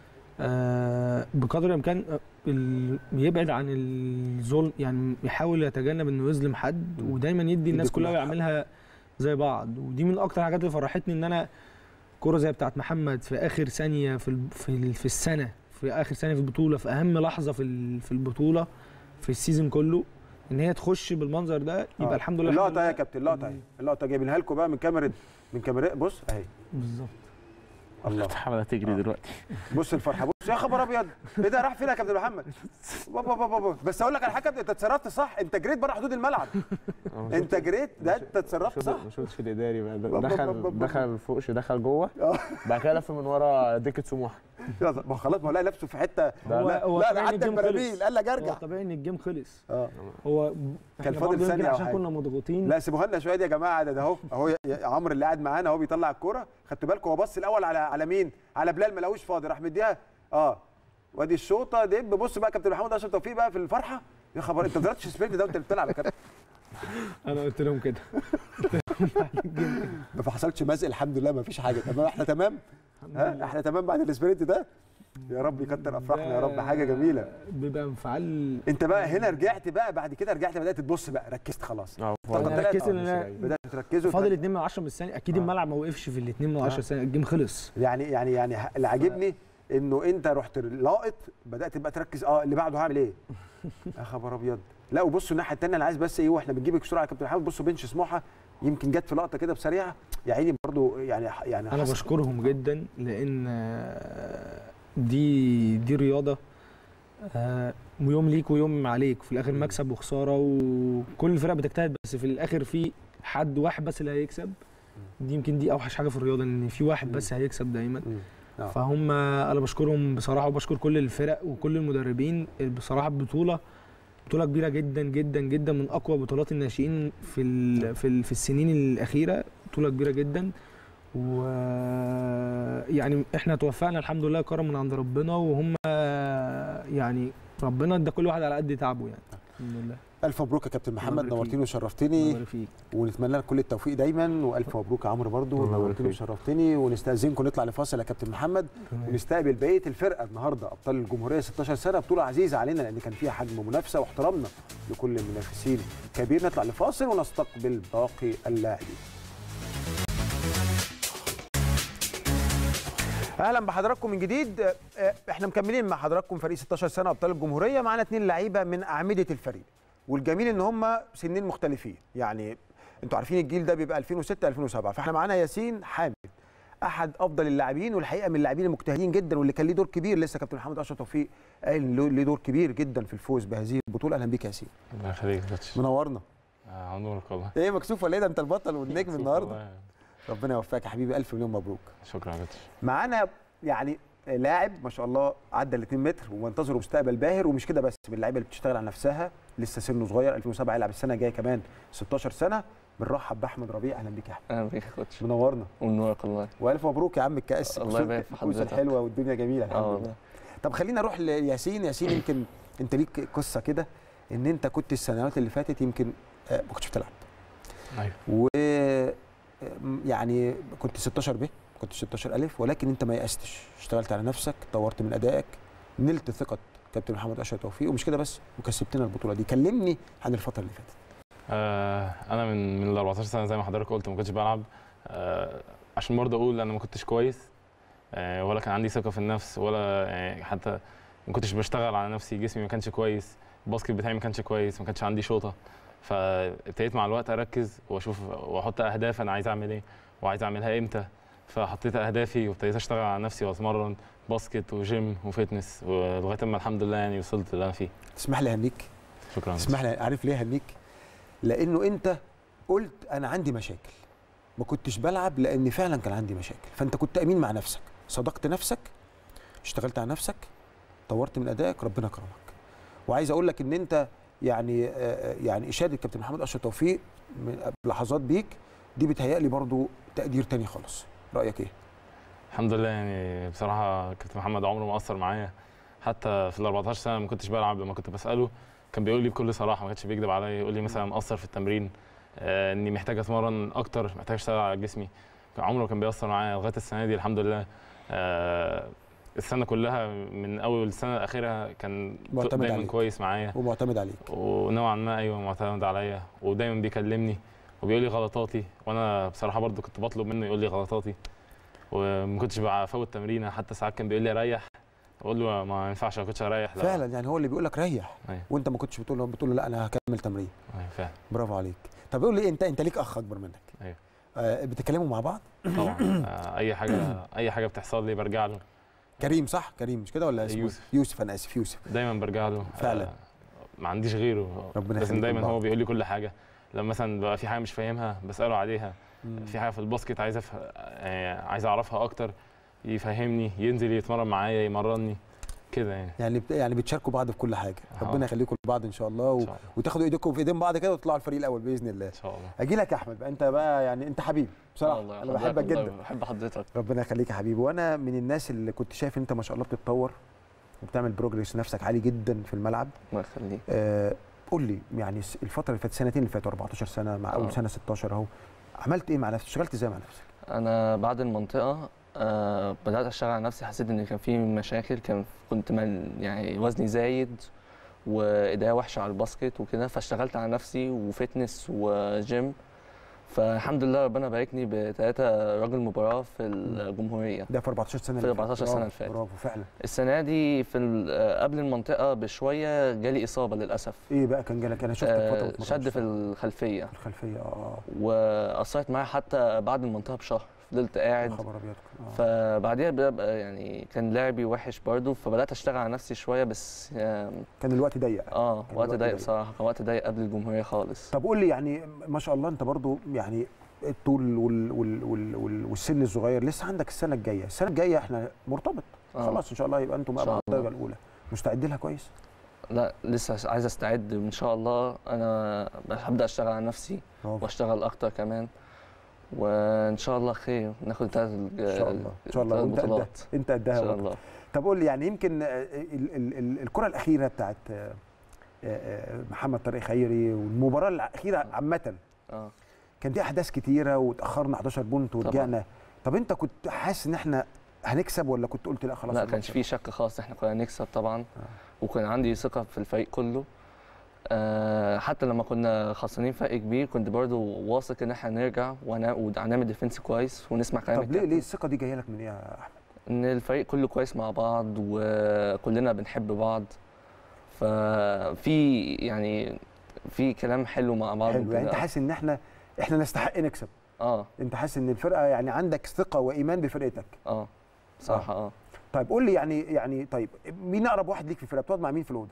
آه بقدر الامكان آه، ال- يبعد عن الظلم يعني يحاول يتجنب انه يظلم حد مم. ودايما يدي الناس يدي كل كلها واحد ويعملها زي بعض ودي من اكتر الحاجات اللي فرحتني ان انا كرة زي بتاعت محمد في اخر ثانيه في ال- في ال- في السنه في اخر ثانيه في البطوله في اهم لحظه في ال- في البطوله في السيزون كله ان هي تخش بالمنظر ده يبقى آه. الحمد لله الحمد اللقطه يا لله. كابتن اللقطه اهي اللقطه جايبينها لكم بقى من كاميرا من كاميرا بص اهي بالظبط الله محمد هتجري آه. دلوقتي بص الفرحه بص يا خبر ابيض ايه ده راح فين يا كابتن محمد بابا بابا بابا بس اقول لك على حاجه يا كابتن، انت اتصرفت صح انت جريت بره حدود الملعب انت جريت ده انت اتصرفت صح ما شفتش الاداري بقى بب- بب- دخل بب- دخل فوقش دخل جوه آه. بعد كده لف من ورا دكه سموحه يلا، ما هو خلاص ما هو لقى نفسه في حته لا، لا هو لا طبيعي ده إن عدى الجيم البراميل خلص. قال لك هو ارجع طبيعي ان الجيم خلص اه هو كان إحنا فاضل برضه يمكن ثانية أو عشان حاجة. كنا مضغوطين لا سيبوها لنا شويه دي يا جماعه ده ده اهو اهو يا- يا عمرو اللي قاعد معانا اهو بيطلع الكوره خدتوا بالكم هو بص الاول على على مين على بلال ما لقوش فاضي راح مديها اه وادي الشوطه دب بص بقى كابتن محمود اشرف توفيق بقى في الفرحه يا خبر انت ما ضربتش سبرنت ده وانت بتلعب يا كابتن انا قلت لهم كده ما حصلش مزق الحمد لله ما فيش حاجه تمام احنا تمام ها احنا تمام بعد الاسبرنت ده يا رب يكتر افراحنا يا رب حاجه جميله بيبقى انفعال انت بقى هنا رجعت بقى بعد كده رجعت بدات تبص بقى ركزت خلاص اه طب أنا طلعت- ركزت آه، إن أنا بدات تركزوا فاضل 2 من 10 من الثانيه اكيد آه. الملعب ما وقفش في ال 2 من 10 آه. ثانيه الجيم خلص يعني يعني يعني ه- اللي عاجبني انه انت رحت لاقط بدات بقى تركز اه اللي بعده هعمل ايه يا خبر ابيض لا وبصوا الناحيه الثانيه انا عايز بس ايه واحنا بنجيبك بسرعه يا كابتن محمد بصوا بنش سموحه يمكن جت في لقطه كده بسريعه يا عيني برضو يعني يعني انا حصل. بشكرهم جدا لان آه، دي دي رياضه آه، ويوم ليك ويوم عليك في الاخر مكسب وخساره وكل الفرق بتجتهد بس في الاخر في حد واحد بس اللي هيكسب دي يمكن دي اوحش حاجه في الرياضه ان في واحد بس هيكسب دايما مم. آه. فهم انا بشكرهم بصراحه وبشكر كل الفرق وكل المدربين بصراحه بطوله بطوله كبيره جدا جدا جدا من اقوى بطولات الناشئين في ال في, ال في السنين الاخيره بطوله كبيره جدا و يعني احنا توفقنا الحمد لله كرم من عند ربنا وهم يعني ربنا ادى كل واحد على قد تعبه يعني الحمد لله الف مبروك يا كابتن محمد يبارك فيك. نورتني الله وشرفتني يبارك فيك ونتمنى لك كل التوفيق دايما والف مبروك يا عمرو برضو الله يبارك نورتني فيك. وشرفتني ونستاذنكم نطلع لفاصل يا كابتن محمد ونستقبل بقيه الفرقه النهارده ابطال الجمهوريه 16 سنه بطوله عزيزه علينا لان كان فيها حجم منافسه واحترامنا لكل المنافسين كبير نطلع لفاصل ونستقبل باقي اللاعبين اهلا بحضراتكم من جديد آه، احنا مكملين مع حضراتكم فريق 16 سنه ابطال الجمهوريه معانا اثنين لعيبه من اعمده الفريق والجميل ان هم سنين مختلفين يعني انتوا عارفين الجيل ده بيبقى 2006 2007 فاحنا معانا ياسين حامد احد افضل اللاعبين والحقيقه من اللاعبين المجتهدين جدا واللي كان ليه دور كبير لسه كابتن محمد اشرف توفيق قال له- ليه دور كبير جدا في الفوز بهذه البطوله اهلا بيك يا ياسين الله يخليك يا كوتش منورنا آه، عمرك والله ايه مكسوف ولا ايه ده انت البطل والنجم مبسوط النهارده والله. ربنا يوفقك يا حبيبي الف مليون مبروك شكرا يا كوتش معانا يعني لاعب ما شاء الله عدى ال 2 متر ومنتظره مستقبل باهر ومش كده بس من اللعيبه اللي بتشتغل على نفسها لسه سنه صغير 2007 يلعب السنه الجايه كمان 16 سنه بنرحب باحمد ربيع اهلا بيك يا احمد اهلا بيك يا كوتش منورنا ونورك الله والف مبروك يا عم الكاس الله يبارك في الكوسه حضرتك. الحلوه والدنيا جميله الحمد اه لله والله طب خلينا نروح لياسين ياسين يمكن انت ليك قصه كده ان انت كنت السنوات اللي فاتت يمكن آه، ما كنتش بتلعب ايوه و يعني كنت 16 ب كنت 16 الف ولكن انت ما يأستش اشتغلت على نفسك طورت من ادائك نلت ثقه كابتن محمد اشرف توفيق ومش كده بس وكسبتنا البطوله دي كلمني عن الفتره اللي فاتت آه انا من من ال 14 سنه زي ما حضرتك قلت ما كنتش بلعب آه عشان برضه اقول انا ما كنتش كويس آه ولا كان عندي ثقه في النفس ولا يعني حتى ما كنتش بشتغل على نفسي جسمي ما كانش كويس الباسكت بتاعي ما كانش كويس ما كانش عندي شوطه فابتديت مع الوقت اركز واشوف واحط اهداف انا عايز اعمل ايه وعايز اعملها امتى فحطيت اهدافي وابتديت اشتغل على نفسي واتمرن باسكت وجيم وفتنس ولغايه ما الحمد لله يعني وصلت اللي انا فيه تسمح لي اهنيك شكرا تسمح لي عارف ليه اهنيك لانه انت قلت انا عندي مشاكل ما كنتش بلعب لان فعلا كان عندي مشاكل فانت كنت امين مع نفسك صدقت نفسك اشتغلت على نفسك طورت من ادائك ربنا كرمك وعايز اقول لك ان انت يعني آه، يعني اشاده كابتن محمد اشرف توفيق من لحظات بيك دي بتهيألي برضو تقدير تاني خالص رايك ايه الحمد لله يعني بصراحه كابتن محمد عمره ما اثر معايا حتى في ال 14 سنه ما كنتش بلعب لما كنت بساله كان بيقول لي بكل صراحه ما كانش بيكذب عليا يقول لي مثلا مقصر في التمرين آه اني محتاج اتمرن اكتر محتاج اشتغل على جسمي كان عمره كان بيأثر معايا لغايه السنه دي الحمد لله آه السنه كلها من اول السنه الاخيره كان معتمد دايما عليك. كويس معايا ومعتمد عليك ونوعا ما ايوه معتمد عليا ودايما بيكلمني وبيقول لي غلطاتي وانا بصراحه برضو كنت بطلب منه يقول لي غلطاتي وما كنتش بفوت تمرينه حتى ساعات كان بيقول لي ريح اقول له ما ينفعش ما كنتش اريح لا فعلا يعني هو اللي بيقول لك ريح أيوة. وانت ما كنتش بتقول له بتقول له لا انا هكمل تمرين أيوة فعلا برافو عليك طب قول لي انت انت ليك اخ اكبر منك أيوة. آه بتتكلموا مع بعض طبعا آه، اي حاجه اي حاجه بتحصل لي برجع له كريم صح كريم مش كده ولا اسمه يوسف. يوسف انا اسف يوسف دايما برجع له فعلا. آه، ما عنديش غيره ربنا لازم يخليكم دايما لبعض. هو بيقول لي كل حاجه لما مثلا بقى في حاجه مش فاهمها بساله عليها مم. في حاجه في الباسكت عايز أفه... آه، عايز اعرفها اكتر يفهمني ينزل يتمرن معايا يمرني كده يعني يعني بت... يعني بتشاركوا بعض في كل حاجه آه. ربنا يخليكم لبعض ان شاء الله و... ان شاء الله وتاخدوا ايديكم في ايدين بعض كده وتطلعوا الفريق الاول باذن الله ان شاء الله اجي لك يا احمد بقى انت بقى يعني انت حبيبي بصراحه والله انا حضرتك بحبك والله جدا بحب حضرتك ربنا يخليك يا حبيبي وانا من الناس اللي كنت شايف ان انت ما شاء الله بتتطور وبتعمل بروجريس نفسك عالي جدا في الملعب الله يخليك آه قول لي يعني الس- الفتره اللي فاتت السنتين اللي فاتوا 14 سنه مع اول آه. سنه 16 اهو عملت ايه مع نفسك اشتغلت ازاي مع نفسك انا بعد المنطقه آه بدات اشتغل على نفسي حسيت ان كان في مشاكل كان كنت مل يعني وزني زايد وايديا وحشه على الباسكت وكده فاشتغلت على نفسي وفتنس وجيم فالحمد لله ربنا باركني بثلاثه راجل مباراه في الجمهوريه ده في 14 سنه في اللي فاتت. 14 سنة برافو، اللي فاتت. برافو فعلا السنه دي في ال- آه، قبل المنطقه بشويه جالي اصابه للاسف ايه بقى كان جالك انا شفتك آه، فتره بتمرن شد في الخلفيه في الخلفيه اه واثرت معايا حتى بعد المنطقه بشهر فضلت يا قاعد خبر ابيض آه. فبعديها بقى يعني كان لعبي وحش برضه فبدات اشتغل على نفسي شويه بس آم، كان الوقت ضيق اه كان وقت الوقت ضيق ضيق. بصراحه كان وقت ضيق قبل الجمهوريه خالص طب قول لي يعني ما شاء الله انت برضو يعني الطول وال وال وال وال والسن الصغير لسه عندك السنه الجايه السنه الجايه احنا مرتبط آه. خلاص ان شاء الله يبقى انتم بقى إن شاء مع الدرجه الله. الاولى مستعد لها كويس لا لسه عايز استعد ان شاء الله انا هبدا اشتغل على نفسي برافو. واشتغل اكتر كمان وان شاء الله خير ناخد ثلاث ان شاء الله ان شاء الله وانت قدها بطولات انت ان قدها شاء برضه. الله طب قول لي يعني يمكن آه، ال- ال- ال- الكره الاخيره بتاعت آه، آه، محمد طارق خيري والمباراه الاخيره عامه اه كان دي احداث كتيره وتاخرنا 11 بونت طبعاً. ورجعنا طب انت كنت حاسس ان احنا هنكسب ولا كنت قلت لا خلاص لا الماتش كانش في شك خالص احنا كنا هنكسب طبعا آه. وكان عندي ثقه في الفريق كله آه حتى لما كنا خسرانين فرق كبير كنت برضو واثق ان احنا هنرجع وهنا- وهنعمل ديفنس كويس ونسمع كلام طب ليه الكابتن. ليه الثقه دي جايه لك من ايه يا احمد ان الفريق كله كويس مع بعض وكلنا بنحب بعض ففي يعني في كلام حلو مع بعض حلو يعني انت وكده. حاسس ان احنا احنا نستحق نكسب اه انت حاسس ان الفرقه يعني عندك ثقه وايمان بفرقتك اه صراحه اه طيب قول لي يعني يعني طيب مين اقرب واحد ليك في الفرقه بتقعد مع مين في الاوضه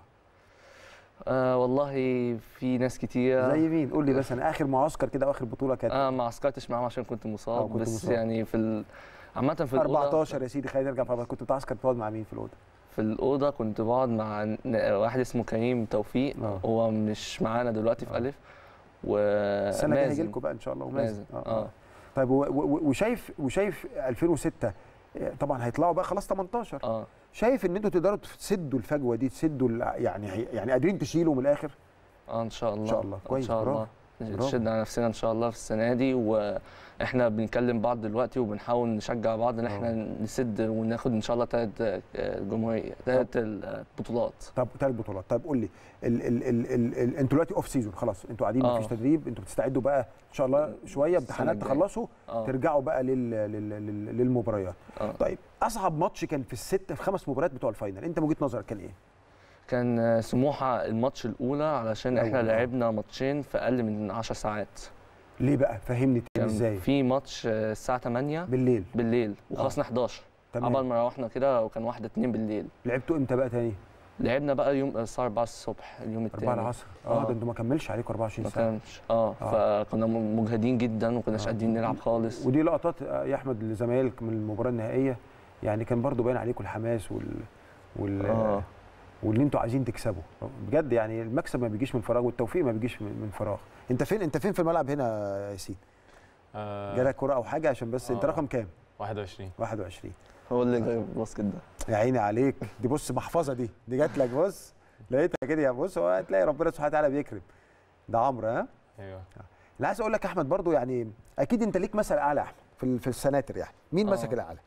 آه والله في ناس كتير زي مين قول لي بس انا اخر معسكر كده واخر بطوله كانت اه ما عسكرتش معاهم عشان كنت مصاب آه، كنت بس مصاب. يعني في ال... عامة في الأوضة 14 يا سيدي خلينا نرجع في كنت بتعسكر بتقعد مع مين في الاوضه في الأوضة كنت بقعد مع ن- واحد اسمه كريم توفيق آه. هو مش معانا دلوقتي في آه. ألف السنه الجايه هيجي ومازن لكم بقى ان شاء الله ومازن مازن اه طيب و- و- وشايف وشايف 2006 آه، طبعا هيطلعوا بقى خلاص 18 اه شايف ان انتوا تقدروا تسدوا الفجوه دي تسدوا ال- يعني يعني قادرين تشيلوا من الاخر اه ان شاء الله شاء الله. كويس، ان شاء برافو. الله برافو. نشد على نفسنا ان شاء الله في السنه دي واحنا بنكلم بعض دلوقتي وبنحاول نشجع بعض ان احنا نسد وناخد ان شاء الله ثلاث جمهوريه ثلاث البطولات طب ثلاث بطولات طب قول لي ال ال ال ال ال انتوا دلوقتي اوف سيزون خلاص انتوا قاعدين آه. مفيش تدريب انتوا بتستعدوا بقى ان شاء الله شويه امتحانات الجاية. تخلصوا اه ترجعوا بقى لل لل لل للمباريات اه طيب اصعب ماتش كان في الست في خمس مباريات بتوع الفاينل انت من وجهه نظرك كان ايه كان سموحه الماتش الاولى علشان احنا الأول، آه. لعبنا ماتشين في اقل من 10 ساعات ليه بقى فهمني تاني كان ازاي في ماتش الساعه 8 بالليل بالليل وخلصنا 11 عبال تمام ما روحنا كده وكان واحده 2 بالليل لعبتوا امتى بقى تاني لعبنا بقى يوم الساعه 4 الصبح اليوم 4 الثاني العصر اه آه. ده انتوا ما كملش عليكم 24 ما ساعه كانش اه آه. فكنا مجهدين جدا وما كناش آه. قادرين نلعب خالص ودي لقطات آه، يا احمد لزمايلك من المباراه النهائيه يعني كان برضو باين عليكم الحماس وال وال اه واللي انتوا عايزين تكسبوا بجد يعني المكسب ما بيجيش من فراغ والتوفيق ما بيجيش من من فراغ انت فين انت فين في الملعب هنا يا ياسين آه جالك كرة او حاجه عشان بس انت آه. رقم كام 21 21 هو اللي جايب الباسكت ده يا عيني عليك دي بص محفظه دي دي جات لك بص لقيتها كده يا بص هو هتلاقي ربنا سبحانه وتعالى بيكرم ده عمرو ها ايوه انا عايز اقول لك يا احمد برضو يعني اكيد انت ليك مثل اعلى يا احمد في ال- في السناتر يعني مين آه. مسك الاعلى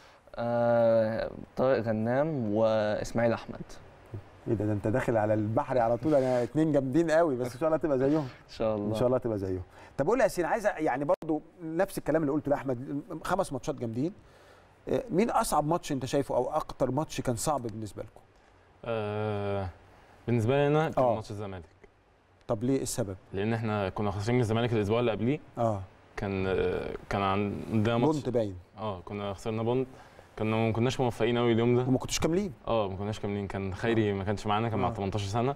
آه طارق غنام واسماعيل احمد ايه ده ده انت داخل على البحر على طول انا اتنين جامدين قوي بس ان شاء الله تبقى زيهم ان شاء الله ان شاء الله تبقى زيهم طب قول لي يا ياسين عايز أ- يعني برضو نفس الكلام اللي قلته لاحمد خمس ماتشات جامدين آه، مين اصعب ماتش انت شايفه او اكتر ماتش كان صعب بالنسبه لكم آه بالنسبه لي انا كان آه. ماتش الزمالك طب ليه إيه السبب لان احنا كنا خاسرين من الزمالك الاسبوع اللي قبليه اه كان آه، كان عندنا ماتش بونت باين اه كنا خسرنا بونت كنا ما كناش موفقين قوي اليوم ده وما كنتوش كاملين اه ما كناش كاملين كان خيري ما كانش معانا كان آه. مع 18 سنه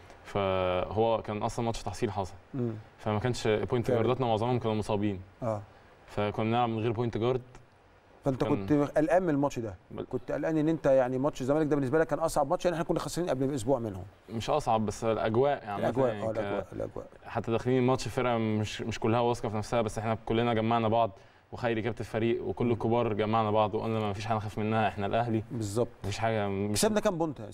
فهو كان اصلا ماتش تحصيل حصل امم فما كانش بوينت فعلا. جارداتنا معظمهم كانوا مصابين اه فكنا بنلعب من غير بوينت جارد فانت كان- كنت قلقان من الماتش ده بل- كنت قلقان ان انت يعني ماتش الزمالك ده بالنسبه لك كان اصعب ماتش يعني احنا كنا خسرانين قبل باسبوع منهم مش اصعب بس الاجواء يعني الاجواء يعني اه ك- الاجواء الاجواء حتى داخلين الماتش فرقه مش مش كلها واثقه في نفسها بس احنا كلنا جمعنا بعض وخيري كابتن الفريق وكل الكبار جمعنا بعض وقلنا ما فيش حاجه نخاف منها احنا الاهلي بالظبط مفيش حاجه مش كسبنا كام بونت يا ياسين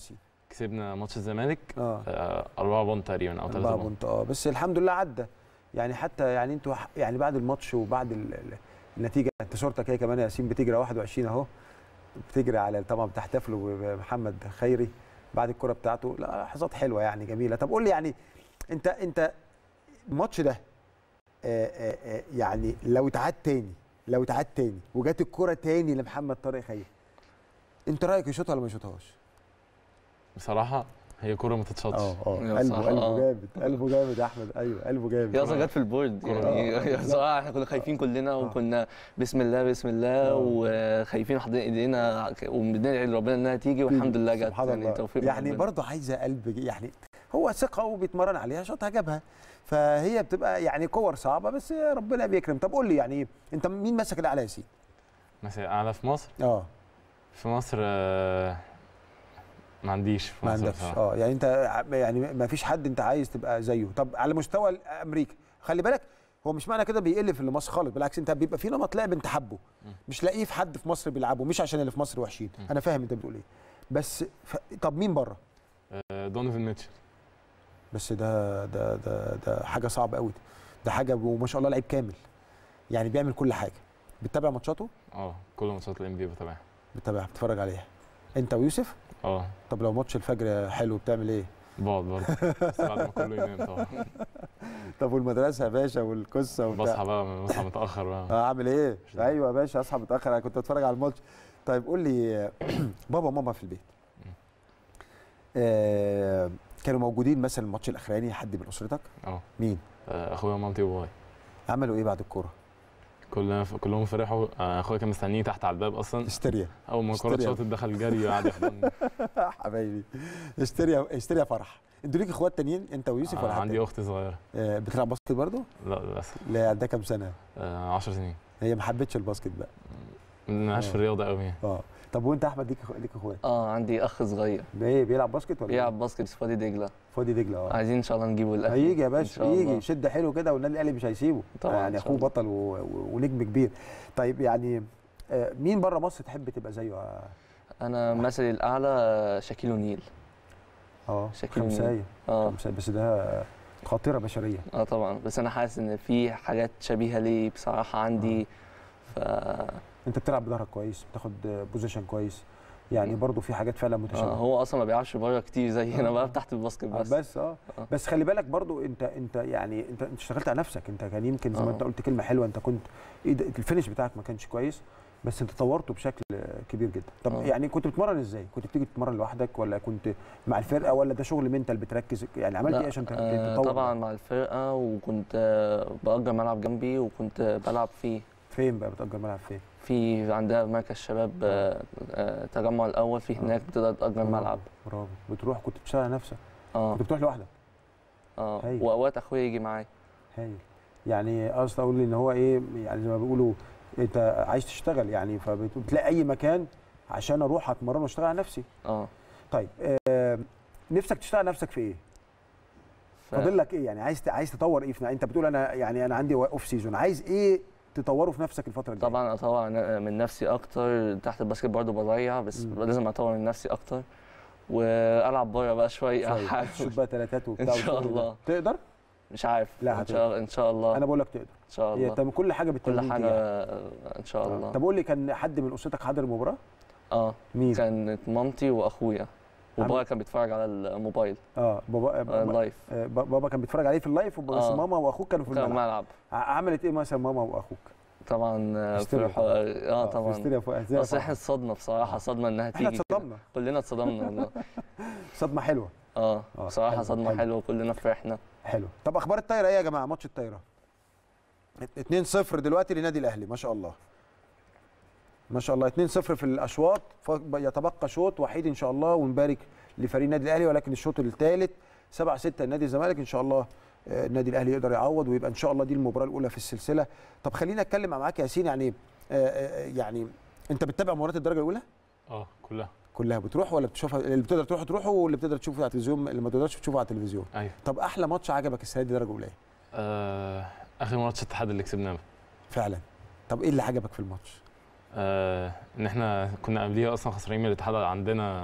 كسبنا ماتش الزمالك اه آه، 4 بونت تقريبا او 3 أربعة بونت بونت اه بس الحمد لله عدى يعني حتى يعني انتوا ح- يعني بعد الماتش وبعد ال- ال- النتيجه انت صورتك هي كمان يا ياسين بتجري 21 اهو بتجري على طبعا بتحتفلوا بمحمد خيري بعد الكره بتاعته لا لحظات حلوه يعني جميله طب قول لي يعني انت انت الماتش ده آه، آه، آه، يعني لو اتعاد تاني لو اتعاد تاني وجات الكره تاني لمحمد طارق خيري انت رايك يشوطها ولا ما يشوطهاش؟ بصراحه هي كوره ما تتشطش اه اه يا قلبه بصراحة قلبه آه. جامد قلبه جامد يا احمد ايوه قلبه جامد هي اصلا جت في البورد يعني آه. هي بصراحه احنا كنا خايفين كلنا وكنا بسم الله بسم الله آه. وخايفين حاطين ايدينا وبندعي لربنا انها تيجي والحمد لله جت سبحان الله توفيق من يعني ربنا. برضه عايزه قلب ج- يعني هو ثقه وبيتمرن عليها شاطها جابها فهي بتبقى يعني كور صعبه بس ربنا بيكرم طب قول لي يعني انت مين مسك الاعلى يا ياسين؟ مثلا اعلى في مصر اه في مصر آه، ما عنديش في ما مصر عندكش بصراحة. اه يعني انت ع- يعني ما فيش حد انت عايز تبقى زيه طب على مستوى امريكا خلي بالك هو مش معنى كده بيقل في اللي مصر خالص بالعكس انت بيبقى في نمط لعب انت حبه مش لاقيه في حد في مصر بيلعبه مش عشان اللي في مصر وحشين انا فاهم انت بتقول ايه بس ف... طب مين بره آه، دونيفن ميتشل بس ده ده ده ده حاجه صعبه قوي ده حاجه وما شاء الله لعيب كامل يعني بيعمل كل حاجه بتتابع ماتشاته اه كل ماتشات الام بي بتابعها بتتابعها بتتفرج عليها انت ويوسف اه طب لو ماتش الفجر حلو بتعمل ايه بقعد برضه بس بعد ما كله ينام طبعا طب والمدرسه يا باشا والقصه وبتاع بصحى بقى بصحى متاخر بقى اه اعمل ايه مش دعوة. ايوه يا باشا اصحى متاخر انا كنت اتفرج على الماتش طيب قول لي بابا وماما في البيت آه كانوا موجودين مثلا الماتش الاخراني حد من اسرتك اه مين آه، اخويا ومامتي وبابايا عملوا ايه بعد الكوره كلنا كلهم فرحوا آه، اخويا كان مستنيني تحت على الباب اصلا هستيريا اول ما الكوره هستيريا. اتشاطت دخل جري وقعد يحضني حبايبي هستيريا هستيريا فرح انتوا ليك اخوات تانيين انت ويوسف ولا آه، حد عندي تاني؟ اخت صغيره آه بتلعب باسكت برضه؟ لا للاسف لا عندها كام سنه؟ 10 سنين هي ما حبتش الباسكت بقى مالهاش في آه. الرياضه قوي يعني اه طب وانت احمد ليك أخو- ليك اخوات اه عندي اخ صغير ايه بيلعب باسكت ولا بيلعب باسكت في وادي دجله فاضي دجله اه عايزين ان شاء الله نجيبه الاهلي هيجي يا إن باشا شاء الله. يجي شد حلو كده والنادي الاهلي مش هيسيبه طبعاً يعني إن شاء اخوه الله. بطل و... و... ونجم كبير طيب يعني آه، مين بره مصر تحب تبقى زيه اه انا مثلي الاعلى شاكيل اونيل اه شاكيل خمسايه اه خمسايه بس ده خطيره بشريه اه طبعا بس انا حاسس ان في حاجات شبيهه ليه بصراحه عندي ف انت بتلعب بظهرك كويس بتاخد بوزيشن كويس يعني برضو في حاجات فعلا آه متشابهه هو اصلا ما بيلعبش بره كتير زي انا بلعب تحت الباسكت آه، بس بس اه آه. بس خلي بالك برضو انت انت يعني انت انت اشتغلت على نفسك انت كان يمكن زي ما آه. انت قلت كلمه حلوه انت كنت ايه ده الفينش بتاعك ما كانش كويس بس انت طورته بشكل كبير جدا طب آه. يعني كنت بتتمرن ازاي كنت بتيجي تتمرن لوحدك ولا كنت مع الفرقه ولا ده شغل منتال بتركز يعني عملت لا، ايه عشان ت- آه تطور طبعا مع الفرقه وكنت آه باجر ملعب جنبي وكنت بلعب فيه فين بقى بتأجر ملعب فين في عندها مركز شباب آه آه تجمع الاول في هناك بتقدر تأجر ملعب برافو بتروح كنت بتشتغل على نفسك اه كنت بتروح لوحدك اه هايل. واوقات اخويا يجي معايا هايل يعني قصدي اقول ان هو ايه يعني زي ما بيقولوا انت عايز تشتغل يعني فبتلاقي اي مكان عشان اروح اتمرن واشتغل على نفسي اه طيب آه نفسك تشتغل على نفسك في ايه ف- فاضل لك ايه يعني عايز ت- عايز تطور ايه في انت بتقول انا يعني انا عندي اوف سيزون عايز ايه تطوره في نفسك الفتره الجايه طبعا اطور ن- من نفسي اكتر تحت الباسكت برضه بضيع بس مم. لازم اطور من نفسي اكتر والعب بره بقى شويه طيب، احاول شوف بقى ثلاثات وبتاع إن شاء والشغل ده. الله. تقدر مش عارف لا، ان شاء ان شاء الله انا بقول لك تقدر ان شاء هي الله تم كل حاجه بالتمرين كل دي حاجه يعني. ان شاء الله طب قول لي كان حد من اسرتك حاضر المباراه اه مين كانت مامتي واخويا وبابا كان بيتفرج على الموبايل اه بابا آه، بابا, اللايف آه، بابا كان بيتفرج عليه في اللايف وب- بس آه. ماما واخوك كانوا في كان الملعب ملعب ع- عملت ايه مثلا ماما واخوك طبعا آه، هستيريا فرحوا اه طبعا هستيريا فوق- هستيريا بس فوق. احنا اتصدمنا بصراحه صدمه انها احنا تيجي كده. اتصدمنا كلنا اتصدمنا والله صدمه حلوه اه آه، بصراحه حلو، صدمه حلو. حلوه كلنا فرحنا حلو طب اخبار الطايره ايه يا جماعه ماتش الطايره 2-0 دلوقتي لنادي الاهلي ما شاء الله ما شاء الله 2-0 في الاشواط ف- يتبقى شوط وحيد ان شاء الله ونبارك لفريق النادي الاهلي ولكن الشوط الثالث 7 6 النادي الزمالك ان شاء الله آه، النادي الاهلي يقدر يعوض ويبقى ان شاء الله دي المباراه الاولى في السلسله طب خلينا اتكلم معاك يا ياسين يعني آه، آه، يعني انت بتتابع مباريات الدرجه الاولى اه كلها كلها بتروح ولا بتشوفها اللي بتقدر تروح تروحوا واللي بتقدر تشوفه على التلفزيون اللي ما تقدرش تشوفه على التلفزيون ايوه طب احلى ماتش عجبك السنه دي درجه اولى آه اخر ماتش الاتحاد اللي كسبناه فعلا طب ايه اللي عجبك في الماتش آه ان احنا كنا قبليها اصلا خسرانين من الاتحاد عندنا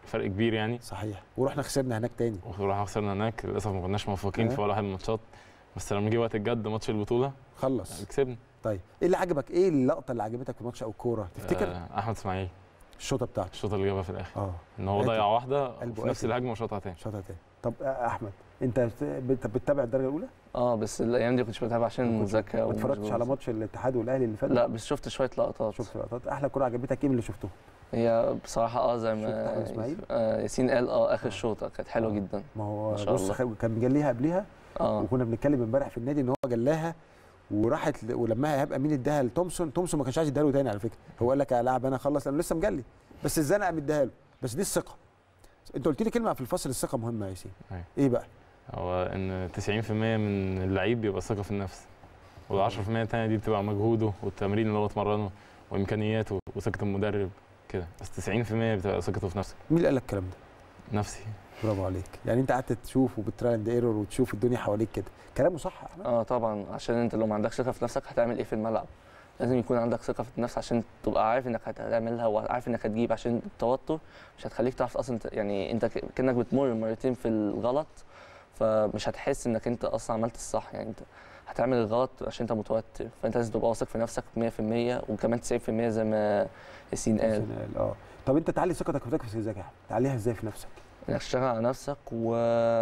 فرق كبير يعني صحيح ورحنا خسرنا هناك تاني ورحنا خسرنا هناك للاسف ما كناش موفقين آه. في ولا واحد من الماتشات بس لما جه وقت الجد ماتش البطوله خلص كسبنا طيب ايه اللي عجبك ايه اللقطه اللي عجبتك في ماتش او الكوره تفتكر آه، احمد اسماعيل الشوطه بتاعته الشوط اللي جابها في الاخر اه ان هو قاتل. ضيع واحده قلبه وفي نفس قاتل. الهجمه وشاطها تاني شوطه تاني طب آه، احمد انت بت- بت- بتتابع الدرجه الاولى اه بس الايام دي كنتش بتابع عشان ما كنتش- المذاكره ما اتفرجتش ومشغول. على ماتش الاتحاد والاهلي اللي فات لا بس شفت شويه لقطات شفت لقطات احلى كوره عجبتك ايه من اللي شفته هي بصراحه اه زي شفت أحمد ما إسماعيل؟ آه ياسين قال اه اخر شوطه كانت حلوه آه. جدا ما هو ما شاء بص الله. خ- كان مجليها قبليها اه وكنا بنتكلم امبارح في النادي ان هو جلاها وراحت ل- ولما ايهاب امين اداها لتومسون تومسون ما كانش عايز يديها له تاني على فكره هو قال لك العب انا اخلص لانه لسه مجلي بس الزنقه مديها له بس دي الثقه انت قلت لي كلمه في الفصل الثقه مهمه يا ياسين أيوة. ايه بقى هو ان 90% من اللعيب بيبقى ثقه في النفس وال 10% التانيه دي بتبقى مجهوده والتمرين اللي هو اتمرنه وامكانياته وثقه المدرب كده بس 90% بتبقى ثقته في نفسه مين اللي قال لك الكلام ده نفسي برافو عليك يعني انت قعدت تشوف وبتراند ايرور وتشوف الدنيا حواليك كده كلامه صح يا احمد اه طبعا عشان انت لو ما عندكش ثقه في نفسك هتعمل ايه في الملعب لازم يكون عندك ثقه في النفس عشان تبقى عارف انك هتعملها وعارف انك هتجيب عشان التوتر مش هتخليك تعرف اصلا ت- يعني انت ك- كانك بتمر مرتين في الغلط فمش هتحس انك انت اصلا عملت الصح يعني انت هتعمل الغلط عشان انت متوتر فانت لازم تبقى واثق في نفسك 100% وكمان 90% زي ما ياسين قال ياسين قال، اه طب انت تعلي ثقتك في نفسك ازاي يا احمد تعليها ازاي في نفسك انك تشتغل على نفسك و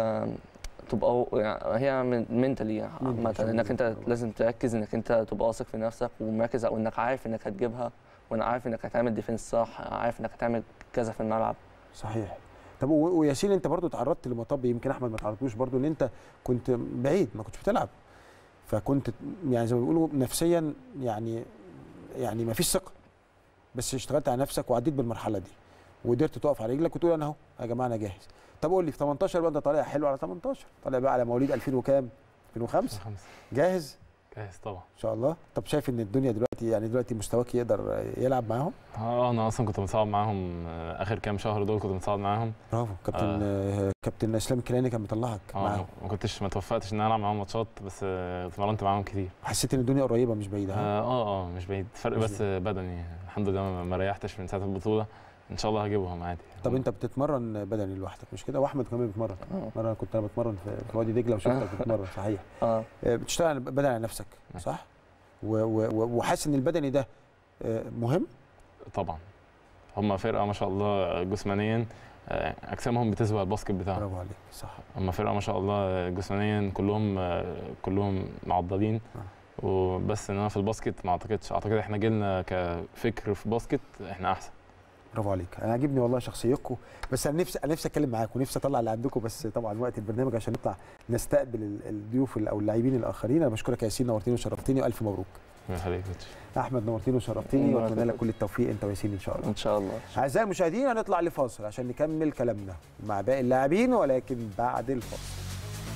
تبقى يعني هي منتلي عامة شغل انك انت mental. لازم تركز انك انت تبقى واثق في نفسك ومركز او انك عارف انك هتجيبها وانا عارف انك هتعمل ديفنس صح عارف انك هتعمل كذا في الملعب صحيح طب و- وياسين انت برضو تعرضت لمطب يمكن احمد ما تعرضتوش برضو ان انت كنت بعيد ما كنتش بتلعب فكنت يعني زي ما بيقولوا نفسيا يعني يعني ما فيش ثقه بس اشتغلت على نفسك وعديت بالمرحله دي وقدرت تقف على رجلك وتقول انا اهو يا جماعه انا جاهز طب قول لي في 18 بقى انت طالع حلو على 18 طالع بقى على مواليد 2000 وكام 2005 خمسة جاهز جاهز طبعا ان شاء الله طب شايف ان الدنيا دلوقتي يعني دلوقتي مستواك يقدر يلعب معاهم اه انا اصلا كنت متصاب معاهم آه، اخر كام شهر دول كنت متصاب معاهم برافو كابتن آه. كابتن اسلام كيلاني كان مطلعك اه معاهم ما كنتش ما توفقتش ان انا العب معاهم ماتشات بس آه، اتمرنت معاهم كتير حسيت ان الدنيا قريبه مش بعيده ها؟ اه اه آه، مش بعيد فرق مش بس بدني الحمد لله ما- ما ريحتش من ساعه البطوله ان شاء الله هجيبهم عادي طب انت بتتمرن بدني لوحدك مش كده واحمد كمان بيتمرن اه مره كنت انا بتمرن في في وادي دجله وشفتك بتتمرن صحيح اه آه، بتشتغل بدني على نفسك صح و- و- و- وحاسس ان البدني ده آه، مهم طبعا هم فرقه ما شاء الله جسمانيا آه، اجسامهم بتسبق الباسكت بتاعهم برافو عليك صح هم فرقه ما شاء الله جسمانيا كلهم آه، كلهم معضلين وبس ان انا في الباسكت ما اعتقدش اعتقد احنا جيلنا كفكر في باسكت احنا احسن برافو عليك انا عاجبني والله شخصيتكم بس انا نفسي انا نفسي اتكلم معاكم ونفسي اطلع اللي عندكم بس طبعا وقت البرنامج عشان نطلع نستقبل ال- الضيوف ال- او اللاعبين الاخرين انا بشكرك يا ياسين نورتني وشرفتني والف مبروك الله يخليك يا كوتش. احمد نورتني وشرفتني نورك يا واتمنى لك كوتش. كل التوفيق انت وياسين ان شاء الله ان شاء الله اعزائي المشاهدين هنطلع لفاصل عشان نكمل كلامنا مع باقي اللاعبين ولكن بعد الفاصل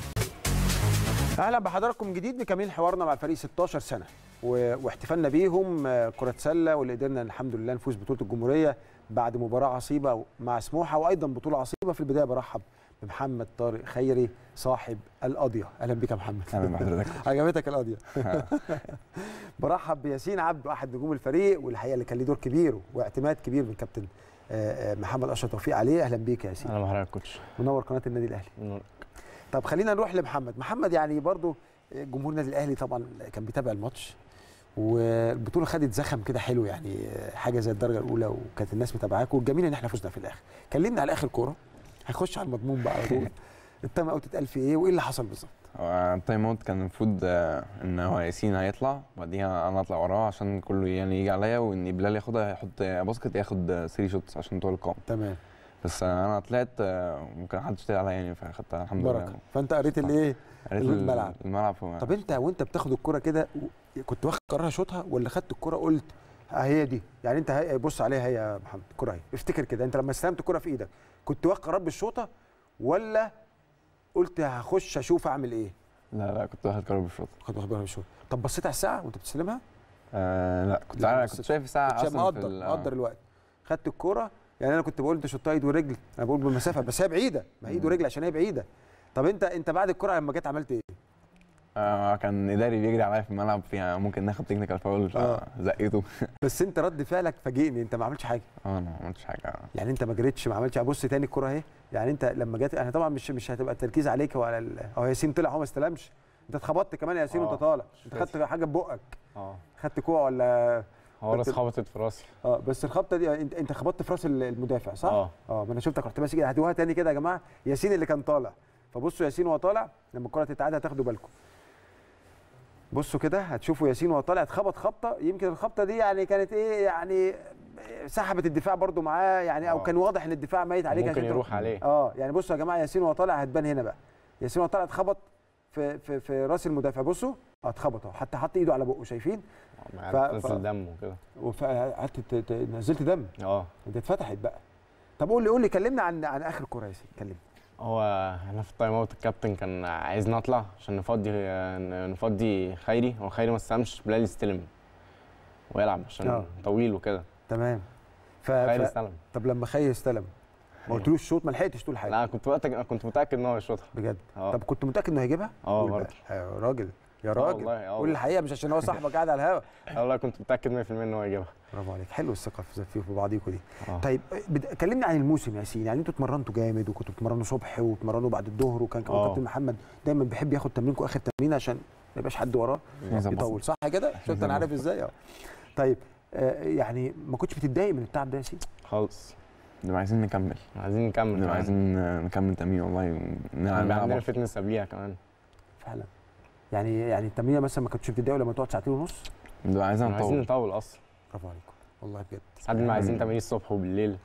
اهلا بحضراتكم جديد مكملين حوارنا مع الفريق 16 سنه و- واحتفالنا بيهم آه، كره سله واللي قدرنا الحمد لله نفوز بطوله الجمهوريه بعد مباراه عصيبه مع سموحه وايضا بطوله عصيبه في البدايه برحب بمحمد طارق خيري صاحب القضيه اهلا بك يا محمد اهلا بحضرتك عجبتك القضيه برحب بياسين عبد احد نجوم الفريق والحقيقه اللي كان ليه دور كبير واعتماد كبير من كابتن آه، آه، محمد اشرف توفيق عليه اهلا بيك يا ياسين اهلا بحضرتك كوتش منور قناه النادي الاهلي طب خلينا نروح لمحمد محمد يعني برضو جمهور النادي الاهلي طبعا كان بيتابع الماتش والبطوله خدت زخم كده حلو يعني حاجه زي الدرجه الاولى وكانت الناس متابعاك والجميل ان احنا فزنا في الاخر كلمنا على اخر كوره هنخش على المضمون بقى على طول التايم اوت اتقال في ايه وايه اللي حصل بالظبط هو التايم اوت كان المفروض آه، ان هو ياسين هيطلع وبعديها انا اطلع وراه عشان كله يعني يجي عليا وان بلال ياخدها يحط باسكت ياخد 3 شوتس عشان طول القائم تمام بس آه، انا طلعت آه، وممكن حدش طلع عليا يعني فاخدتها الحمد بركه لله فانت قريت الايه قريت الملعب. الملعب هو طب انت وانت بتاخد الكرة كده و- كنت واخد قرار شوطها ولا خدت الكرة قلت ها هي دي يعني انت هي بص عليها هي يا محمد الكرة اهي افتكر كده انت لما استلمت الكرة في ايدك كنت واخد قرار بالشوطة ولا قلت هخش اشوف اعمل ايه لا لا كنت واخد قرار بالشوط كنت واخد بالك بالشوطة طب بصيت على الساعة وانت بتستلمها آه لا كنت لا، عارف بس كنت شايف الساعه كنت شايف اصلا في مقدر ال- مقدر الوقت خدت الكرة يعني انا كنت بقول انت شوطها ايد ورجل انا بقول بالمسافة بس هي بعيدة ما هي ايد مم. ورجل عشان هي بعيدة طب انت انت بعد الكرة لما جيت عملت ايه آه كان اداري بيجري عليا في الملعب فيها ممكن ناخد تكنيكال فاول آه. فزقيته بس انت رد فعلك فاجئني انت ما عملتش حاجه اه انا ما عملتش حاجه يعني انت ما جريتش ما عملتش بص تاني الكره اهي يعني انت لما جت انا طبعا مش مش هتبقى التركيز عليك وعلى ال- اهو ياسين طلع هو ما استلمش انت اتخبطت كمان يا ياسين آه. وانت طالع انت فاكر. خدت حاجه ببقك اه خدت كوع ولا هو راس كنت- خبطت في راسي اه بس الخبطه دي انت انت خبطت في راس ال- المدافع صح؟ اه اه ما انا شفتك رحت ماسك هاتوها تاني كده يا جماعه ياسين اللي كان طالع فبصوا ياسين وهو طالع لما الكره تتعاد هتاخدوا بالكم بصوا كده هتشوفوا ياسين وهو طالع اتخبط خبطه يمكن الخبطه دي يعني كانت ايه يعني سحبت الدفاع برضو معاه يعني او آه. كان واضح ان الدفاع ميت عليك ممكن عشان يروح عليه اه يعني بصوا يا جماعه ياسين وهو طالع هتبان هنا بقى ياسين وهو طالع اتخبط في في في راس المدافع بصوا اه اتخبط اهو حتى حط ايده على بقه شايفين ف- ف- نزل دم وكده وقعدت ت- ت- نزلت دم اه انت اتفتحت بقى طب قول لي قول لي كلمنا عن عن اخر كوره يا ياسين كلمني هو احنا في التايم اوت الكابتن كان عايزنا نطلع عشان نفضي نفضي خيري هو خيري ما استلمش بلال يستلم ويلعب عشان آه. طويل وكده تمام ف... خيري ف... استلم طب لما خير استلم ما قلتلوش شوط ما لحقتش تقول حاجه لا كنت وقتك كنت متاكد ان هو يشوطها بجد اه طب كنت متاكد انه هيجيبها اه قول برضه بقى. يا راجل يا آه راجل والله اه قول والله. الحقيقه مش عشان هو صاحبك قاعد على الهوا آه والله كنت متاكد 100% ان هو يجيبها برافو عليك حلو الثقه في في في بعضيكوا دي اه طيب بد... كلمني عن الموسم يا ياسين يعني انتوا اتمرنتوا جامد وكنتوا بتتمرنوا صبح وبتمرنوا بعد الظهر وكان كمان آه. كابتن محمد دايما بيحب ياخد تمرينكم اخر تمرين عشان ما يبقاش حد وراه يطول صح كده شفت انا عارف ازاي اه طيب آه يعني ما كنتش بتتضايق من التعب ده يا ياسين خالص نبقى عايزين نكمل عايزين نكمل نبقى كمان. عايزين آه، نكمل تمرين والله ونلعب كان نلعب عندنا أكتر. فتنس قبليها كمان فعلا يعني يعني التمرين مثلا ما كنتش بتتضايقوا لما تقعد ساعتين ونص نبقى عايزين كنا عايزين نطول نطول اصلا برافو عليكم والله بجد ساعات بنبقى عايزين تمارين الصبح وبالليل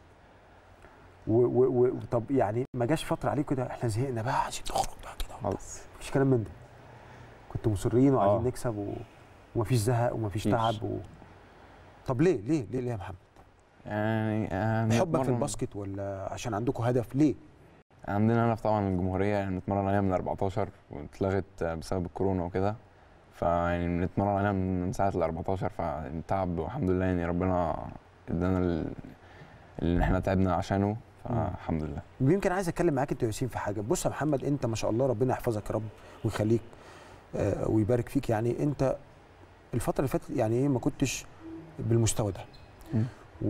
و و و طب يعني ما جاش فتره عليكم كده احنا زهقنا بقى عايزين نخرج بقى كده خالص مفيش كلام من ده كنتوا مصرين وعايزين آه. نكسب و... ومفيش زهق ومفيش مفيش. تعب و... طب ليه ليه ليه ليه يا محمد يعني آه، حبك في بنتمرن- الباسكت ولا عشان عندكم هدف ليه عندنا هدف طبعا الجمهوريه يعني بنتمرن عليها من 14 واتلغت آه، بسبب الكورونا وكده فيعني بنتمرن عليها من ساعه ال 14 فالتعب والحمد لله يعني ربنا ادانا ال- اللي احنا تعبنا عشانه فالحمد لله يمكن عايز اتكلم معاك انت يا ياسين في حاجه بص يا محمد انت ما شاء الله ربنا يحفظك يا رب ويخليك آه ويبارك فيك يعني انت الفتره اللي فاتت يعني ايه ما كنتش بالمستوى ده مم.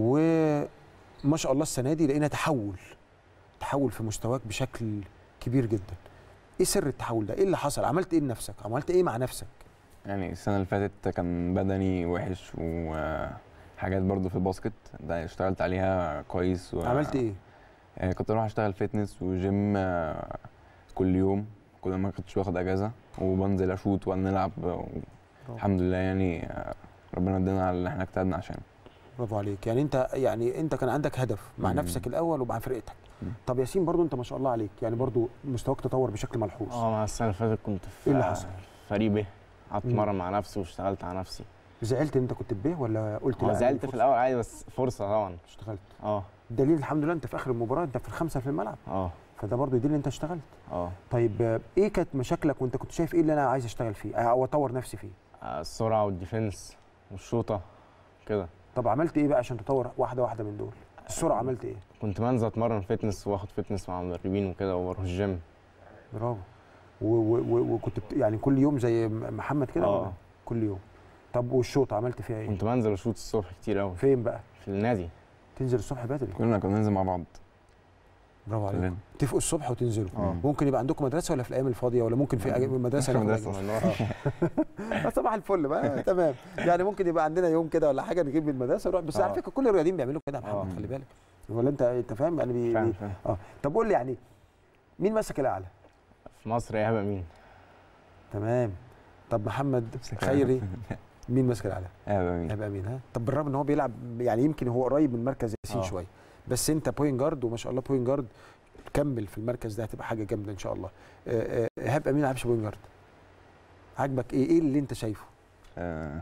وما شاء الله السنه دي لقينا تحول تحول في مستواك بشكل كبير جدا ايه سر التحول ده ايه اللي حصل عملت ايه لنفسك عملت ايه مع نفسك يعني السنه اللي فاتت كان بدني وحش وحاجات برضو في الباسكت ده اشتغلت عليها كويس و... عملت ايه يعني كنت بروح اشتغل فيتنس وجيم آه، كل يوم كل ما كنتش واخد اجازه وبنزل اشوط ونلعب الحمد لله يعني آه، ربنا ادانا على اللي احنا اجتهدنا عشانه برافو عليك يعني انت يعني انت كان عندك هدف مع مم. نفسك الاول ومع فرقتك مم. طب ياسين برضو انت ما شاء الله عليك يعني برضو مستواك تطور بشكل ملحوظ اه مع السنه اللي فاتت كنت في ايه اللي حصل؟ فريق ب قعدت مم. اتمرن مع نفسي واشتغلت على نفسي زعلت ان انت كنت بيه ولا قلت اه لا زعلت فرصة؟ في الاول عادي بس فرصه طبعا اشتغلت اه دليل الحمد لله انت في اخر المباراه انت في الخمسه في الملعب اه فده برضو يدل ان انت اشتغلت اه طيب آه، ايه كانت مشاكلك وانت كنت شايف ايه اللي انا عايز اشتغل فيه او اطور نفسي فيه آه، السرعه والديفنس والشوطه كده طب عملت ايه بقى عشان تطور واحده واحده من دول السرعه عملت ايه كنت بنزل اتمرن فتنس واخد فتنس مع مدربين وكده واروح الجيم برافو و- و- و- وكنت بت... يعني كل يوم زي م- محمد كده اه. ولا كل يوم طب والشوط عملت فيها ايه كنت بنزل اشوط الصبح كتير قوي فين بقى في النادي تنزل الصبح بدري كلنا كنا ننزل مع بعض برافو عليك كلنا تتفقوا الصبح وتنزلوا اه. ممكن يبقى عندكم مدرسه ولا في الايام الفاضيه ولا ممكن في أج- مدرسه ممكن ناخد مدرسة. أجازة؟ آه. صباح الفل بقى تمام يعني ممكن يبقى عندنا يوم كده ولا حاجه نجيب من المدرسه نروح بس على اه. فكره كل الرياضيين بيعملوا كده يا اه. محمد خلي بالك ولا انت انت فاهم يعني بي... فاهم بي... فاهم اه طب قول لي يعني مين مسك الاعلى في مصر ايهاب امين تمام طب محمد خيري مين مسك الاعلى ايوه مين هيبقى مين ها طب بالرغم ان هو بيلعب يعني يمكن هو قريب من مركز ياسين اه. شويه بس انت بوينت جارد وما شاء الله بوينت جارد كمل في المركز ده هتبقى حاجه جامده ان شاء الله آه، آه، ايهاب امين ما لعبش بوينت جارد عاجبك ايه ايه اللي انت شايفه آه،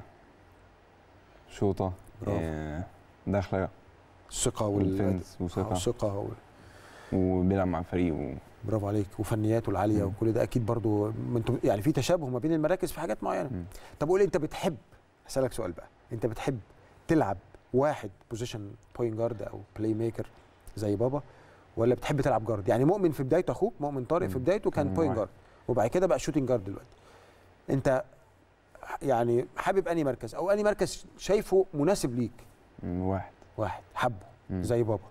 شوطه برافو. آه، داخله الثقه وال والفنس وثقه الثقه وال- وبيلعب مع الفريق و... برافو عليك وفنياته العاليه مم. وكل ده اكيد برضو ما انتوا يعني في تشابه ما بين المراكز في حاجات معينه مم. طب قول لي انت بتحب هسالك سؤال بقى انت بتحب تلعب واحد بوزيشن بوينت جارد او بلاي ميكر زي بابا ولا بتحب تلعب جارد يعني مؤمن في بدايته اخوك مؤمن طارق في مم. بدايته كان مم. بوينت واحد. جارد وبعد كده بقى شوتنج جارد دلوقتي انت يعني حابب انهي مركز او انهي مركز شايفه مناسب ليك مم، واحد واحد حبه مم. زي بابا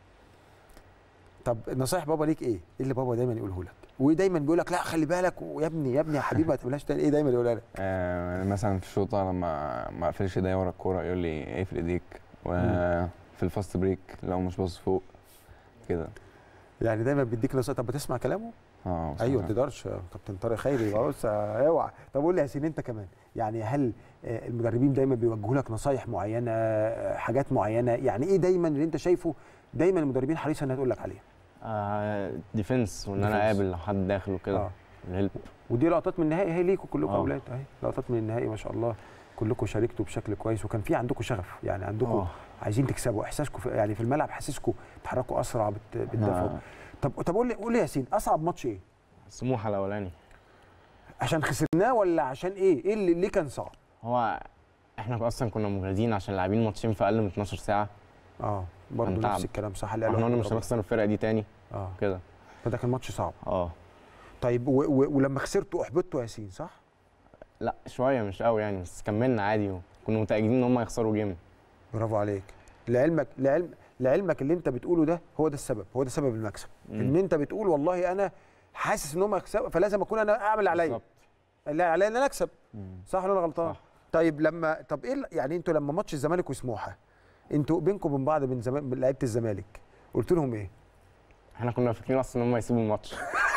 طب نصايح بابا ليك ايه ايه اللي بابا دايما يقوله لك ودايما بيقول لك لا خلي بالك ويا ابني يا ابني يا حبيبي ما تعملهاش تاني ايه دايما يقولها لك آه مثلا في الشوطه لما ما اقفلش ايديا ورا الكوره يقول لي اقفل ايديك وفي الفاست بريك لو مش باصص فوق كده يعني دايما بيديك نصايح طب بتسمع كلامه اه ايوه ما بصراحة. تقدرش يا كابتن طارق خيري بص اوعى طب قول لي يا ياسين انت كمان يعني هل آه، المدربين دايما بيوجهوا لك نصايح معينه آه، حاجات معينه يعني ايه دايما اللي انت شايفه دايما المدربين حريصه انها تقول لك عليه آه ديفنس وان انا ديفنس. اقابل لو حد داخل وكده اه الهيلب ودي لقطات من النهائي هي ليكوا كلكم آه. اولاد اهي لقطات من النهائي ما شاء الله كلكم شاركتوا بشكل كويس وكان في عندكم شغف يعني عندكم اه عايزين تكسبوا احساسكم في يعني في الملعب حاسسكم بتتحركوا اسرع بت- بتدافعوا آه. طب طب قول لي قول لي يا ياسين اصعب ماتش ايه سموحه الاولاني عشان خسرناه ولا عشان ايه ايه اللي ليه كان صعب هو احنا اصلا كنا مجهدين عشان لاعبين ماتشين في اقل من 12 ساعه اه برضه كان نفس تعب. الكلام صح اللي احنا قاله قلنا أحمد مش ربيع. هنخسر الفرقه دي تاني اه كده فده كان ماتش صعب اه طيب و و ولما خسرتوا احبطتوا يا ياسين صح لا شويه مش قوي يعني بس كملنا عادي وكنا متاكدين ان هم يخسروا جيم برافو عليك لعلمك لعلم لعلمك اللي انت بتقوله ده هو ده السبب هو ده سبب المكسب ان انت بتقول والله انا حاسس ان هم هيكسبوا فلازم اكون انا اعمل اللي عليا بالظبط. اللي عليا ان انا اكسب مم. صح ولا انا غلطان صح. طيب لما طب ايه ال- يعني انتوا لما ماتش الزمالك وسموحه انتوا بينكم وبين بعض من زمان من لعيبه الزمالك قلت لهم ايه احنا كنا فاكرين اصلا ان هم يسيبوا الماتش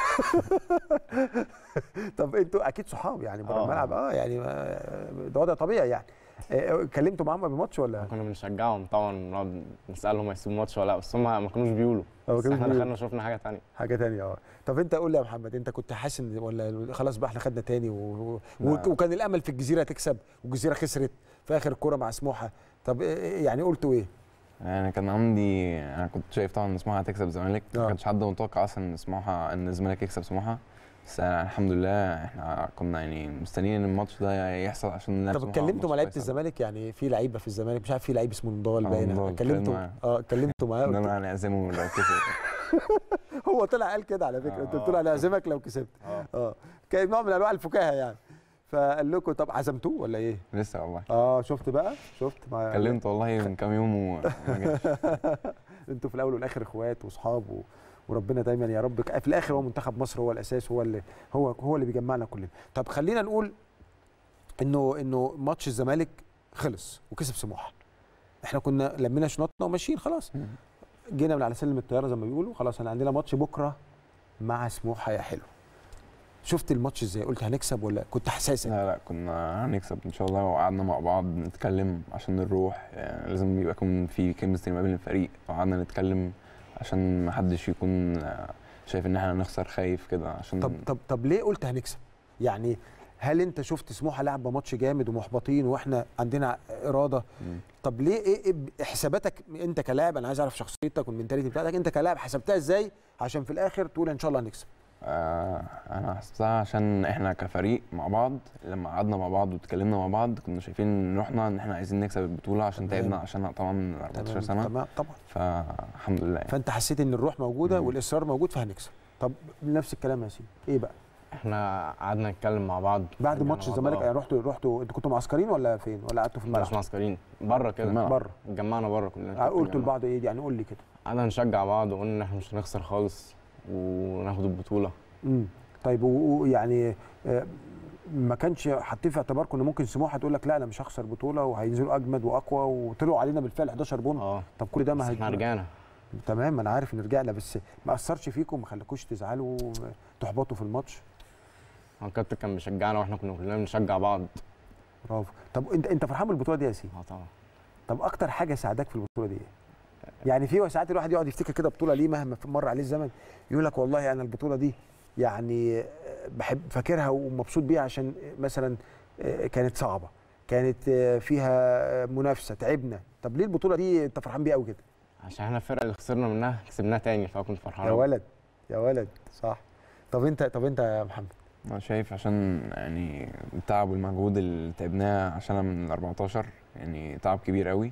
طب انتوا اكيد صحاب يعني بره آه. الملعب اه يعني ما- ده وضع طبيعي يعني آه، اتكلمتوا معاهم قبل الماتش ولا كنا بنشجعهم طبعا نقعد نسالهم هيسيبوا الماتش ولا لا بس هم ما كانوش بيقولوا آه، ما بس كانوش احنا بيقولوا. دخلنا شفنا حاجه تانية حاجه تانية اه طب انت قول لي يا محمد انت كنت حاسس ان ولا خلاص بقى احنا خدنا تاني و... و... لا. وكان الامل في الجزيره تكسب والجزيره خسرت في اخر الكوره مع سموحه طب إيه- يعني قلتوا ايه يعني كان عندي انا كنت شايف طبعا ان سموحه هتكسب الزمالك آه. ما كانش حد متوقع اصلا ان سموحه ان الزمالك يكسب سموحه بس أنا الحمد لله احنا كنا يعني مستنيين ان الماتش ده يحصل عشان نلعب طب سموحة اتكلمتوا ماتش مع لعيبه كويس أوي. الزمالك يعني في لعيبه في الزمالك مش عارف في لعيب اسمه نضال آه، باين نضال، اتكلمتوا اتكلمنا معاه. اه اتكلمتوا معاه ان قلت- انا هنعزمه لو كسب هو طلع قال كده على فكره انت آه. قلت له هنعزمك لو كسبت اه اه كان نوع من انواع الفكاهه يعني فقال لكم طب عزمتوه ولا ايه؟ لسه والله اه شفت بقى شفت ما كلمته والله من كام يوم وما جاش انتوا في الاول والاخر اخوات واصحاب و... وربنا دايما يا رب في الاخر هو منتخب مصر هو الاساس هو اللي هو هو اللي بيجمعنا كلنا طب خلينا نقول انه انه ماتش الزمالك خلص وكسب سموحه احنا كنا لمينا شنطنا وماشيين خلاص جينا من على سلم الطياره زي ما بيقولوا خلاص احنا عندنا ماتش بكره مع سموحه يا حلو شفت الماتش ازاي قلت هنكسب ولا كنت حساسك لا لا كنا هنكسب ان شاء الله وقعدنا مع بعض نتكلم عشان نروح يعني لازم يبقى يكون في كيمستري ما بين الفريق وقعدنا نتكلم عشان ما حدش يكون آه، شايف ان احنا هنخسر خايف كده عشان طب طب طب ليه قلت هنكسب؟ يعني هل انت شفت سموحه لعبه ماتش جامد ومحبطين واحنا عندنا اراده مم. طب ليه ايه, إيه حساباتك انت كلاعب انا عايز اعرف شخصيتك والمنتاليتي بتاعتك انت كلاعب حسبتها ازاي عشان في الاخر تقول ان شاء الله هنكسب آه انا حسيتها عشان احنا كفريق مع بعض لما قعدنا مع بعض واتكلمنا مع بعض كنا شايفين ان رحنا ان احنا عايزين نكسب البطوله عشان تمام. تعبنا عشان طبعا من 14 سنه تمام طبعا فالحمد لله يعني. فانت حسيت ان الروح موجوده مم. والاصرار موجود فهنكسب طب نفس الكلام يا سيدي ايه بقى احنا قعدنا نتكلم مع بعض بعد رجعنا ماتش مع الزمالك بعض. يعني رحتوا رحتوا انتوا كنتوا معسكرين ولا فين ولا قعدتوا في مش الملعب معسكرين بره كده الملعب. بره اتجمعنا بره كلنا قلتوا اتجمعنا. لبعض ايه يعني قول لي كده قعدنا نشجع بعض وقلنا ان احنا مش هنخسر خالص وناخد البطوله امم طيب و- ويعني آه، ما كانش حاطين في اعتباركم ان ممكن سموحه تقول لك لا انا مش هخسر بطوله وهينزلوا اجمد واقوى وطلعوا علينا بالفعل 11 بونت اه طب كل ده بس ما احنا هي- رجعنا تمام انا عارف ان رجعنا بس ما اثرش فيكم ما خلاكوش تزعلوا تحبطوا في الماتش هو الكابتن كان بيشجعنا واحنا كنا كلنا بنشجع بعض برافو طب انت انت فرحان بالبطوله دي يا سيدي اه طبعا طب اكتر حاجه ساعدك في البطوله دي ايه يعني في ساعات الواحد يقعد يفتكر كده بطوله ليه مهما مر عليه الزمن يقول لك والله انا البطوله دي يعني آه، بحب فاكرها ومبسوط بيها عشان مثلا آه، كانت صعبه كانت آه، فيها آه، منافسه تعبنا طب ليه البطوله دي انت فرحان بيها قوي كده عشان احنا الفرقه اللي خسرنا منها كسبناها تاني فكنت فرحان يا أوي. ولد يا ولد صح طب انت طب انت يا محمد انا شايف عشان يعني التعب والمجهود اللي تعبناه عشان من ال 14 يعني تعب كبير قوي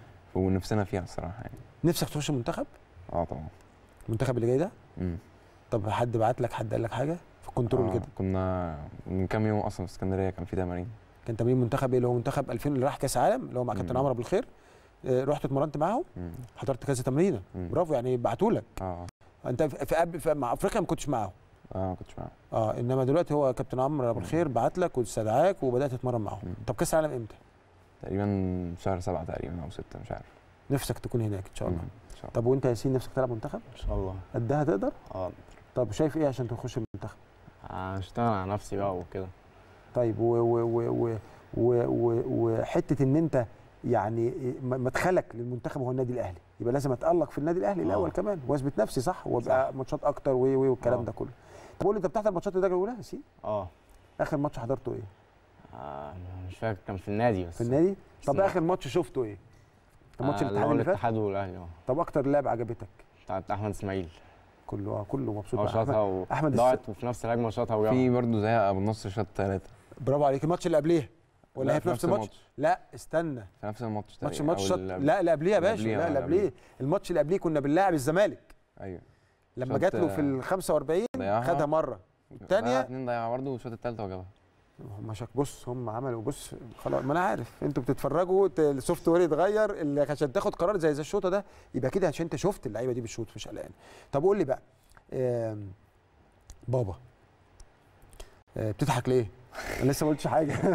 ونفسنا فيها الصراحه يعني نفسك تخش المنتخب اه طبعا المنتخب اللي جاي ده مم. طب حد بعت لك حد قال لك حاجه في الكنترول آه، كده كنا من كام يوم اصلا في اسكندريه كان في تمارين كان تمرين منتخب ايه اللي هو منتخب 2000 اللي راح كاس عالم اللي هو مع كابتن مم. عمرو ابو الخير آه، رحت اتمرنت معاهم مم. حضرت كذا تمرينه مم. برافو يعني بعتوا لك اه انت في في, قبل- في مع افريقيا ما كنتش معاهم اه ما كنتش معاهم اه انما دلوقتي هو كابتن عمرو ابو الخير بعت لك واستدعاك وبدات تتمرن معاهم مم. طب كاس العالم امتى تقريبا شهر سبعة تقريبا او ستة مش عارف نفسك تكون هناك ان شاء الله مم. ان شاء الله طب وانت يا ياسين نفسك تلعب منتخب ان شاء الله قدها تقدر اه طب شايف ايه عشان تخش المنتخب هشتغل على نفسي بقى وكده طيب و و و و و و وحته ان انت يعني م- مدخلك للمنتخب هو النادي الاهلي يبقى لازم اتالق في النادي الاهلي آه. الاول كمان واثبت نفسي صح وابقى ماتشات اكتر و و والكلام آه. ده كله طب قول لي انت بتحضر ماتشات الدرجه الاولى يا ياسين اه اخر ماتش حضرته ايه آه، مش فاكر كان في النادي بس في النادي طب بس- اخر ماتش شفته ايه كان ماتش آه، اللي الاتحاد هو اللي فات الاتحاد والاهلي اه طب اكتر لاعب عجبتك بتاعت احمد اسماعيل كله اه كله مبسوط هو مع شاطها أحمد. و- أحمد الس- ضاعت وفي نفس الهجمه شاطها وجابها في برضه زي ابو النصر شاط ثلاثة برافو عليك الماتش اللي قبليه ولا هي في نفس الماتش لا استنى في نفس الماتش ماتش تقريباً، ماتش أو شط... ال- لا اللي قبليه يا اللي باشا قبليه، لا آه، اللي اللي قبليه. قبليه الماتش اللي قبليه كنا بنلاعب الزمالك ايوه لما شوط- جات له في ال 45 ضيعها. خدها مره ضيع الثانيه اتنين ضيعها برضه والشوط الثالثة وجابها هم شك بص هم عملوا بص خلاص ما انا عارف انتوا بتتفرجوا ت- السوفت وير يتغير اللي عشان تاخد قرار زي زي الشوطه ده يبقى كده عشان انت شفت اللعيبه دي بتشوط مش قلقان طب قول لي بقى آم، بابا آه، بتضحك ليه؟ انا لسه ما قلتش حاجه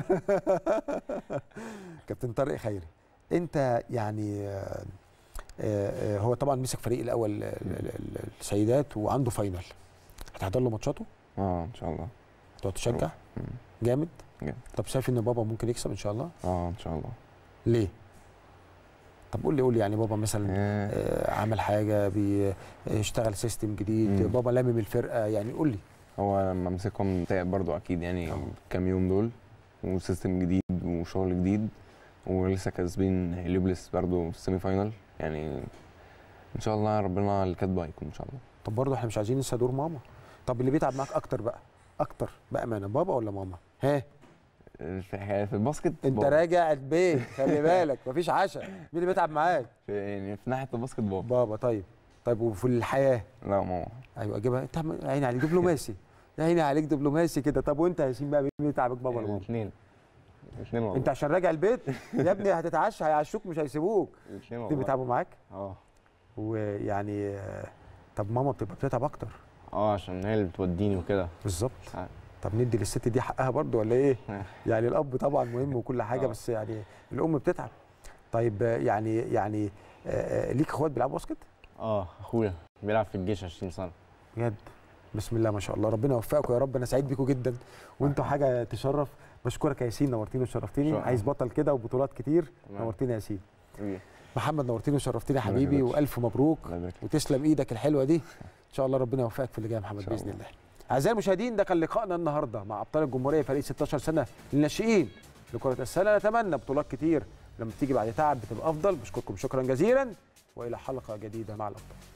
كابتن طارق خيري انت يعني آه، آه، آه، هو طبعا مسك فريق الاول ال- ال- ال- السيدات وعنده فاينل هتحضر له ماتشاته؟ اه ان شاء الله تقعد تشجع؟ مم. جامد؟ جامد. طب شايف ان بابا ممكن يكسب ان شاء الله؟ اه ان شاء الله ليه؟ طب قول لي قول لي يعني بابا مثلا آه، آه، عمل حاجه بيشتغل سيستم جديد مم. بابا لامم الفرقه يعني قول لي هو لما مسكهم تعب برضه اكيد يعني آه. كام يوم دول وسيستم جديد وشغل جديد ولسه كاسبين هليوبلس برضه في السيمي فاينال يعني ان شاء الله ربنا اللي كاتبه هيكون ان شاء الله طب برضه احنا مش عايزين ننسى دور ماما طب اللي بيتعب معاك اكتر بقى اكتر بامانه بابا ولا ماما ها في في الباسكت انت بابا. راجع البيت خلي بالك مفيش عشاء مين اللي بيتعب معاك في يعني في ناحيه الباسكت بابا بابا طيب طيب وفي الحياه لا ماما ايوه اجيبها انت عم- يا عيني عليك دبلوماسي يا عيني عليك دبلوماسي كده طب وانت يا ياسين بقى مين اللي بيتعبك بابا ولا ماما الاثنين الاثنين والله انت عشان راجع البيت يا ابني هتتعشى هيعشوك مش هيسيبوك الاثنين دي والله بيتعبوا معاك اه ويعني آه، طب ماما بتبقى بتتعب اكتر اه عشان هي اللي بتوديني وكده بالظبط آه. طب ندي للست دي حقها برضه ولا ايه آه. يعني الاب طبعا مهم وكل حاجه آه. بس يعني الام بتتعب طيب آه، يعني يعني آه، آه، ليك اخوات بيلعبوا باسكت اه اخويا بيلعب في الجيش 20 سنه بجد بسم الله ما شاء الله ربنا يوفقكم يا رب انا سعيد بيكم جدا وانتوا حاجه تشرف بشكرك يا ياسين نورتيني وشرفتني شكراً. عايز بطل كده وبطولات كتير تمام. نورتيني يا ياسين إيه. محمد نورتيني وشرفتني يا الله حبيبي يخليك. والف مبروك الله يبارك فيك. وتسلم ايدك الحلوه دي ان شاء الله ربنا يوفقك في اللي جاي يا محمد إن شاء باذن الله. الله اعزائي المشاهدين ده كان لقائنا النهارده مع ابطال الجمهوريه فريق 16 سنه للناشئين لكره السله نتمنى بطولات كتير لما تيجي بعد تعب بتبقى افضل بشكركم شكرا جزيلا والى حلقه جديده مع الابطال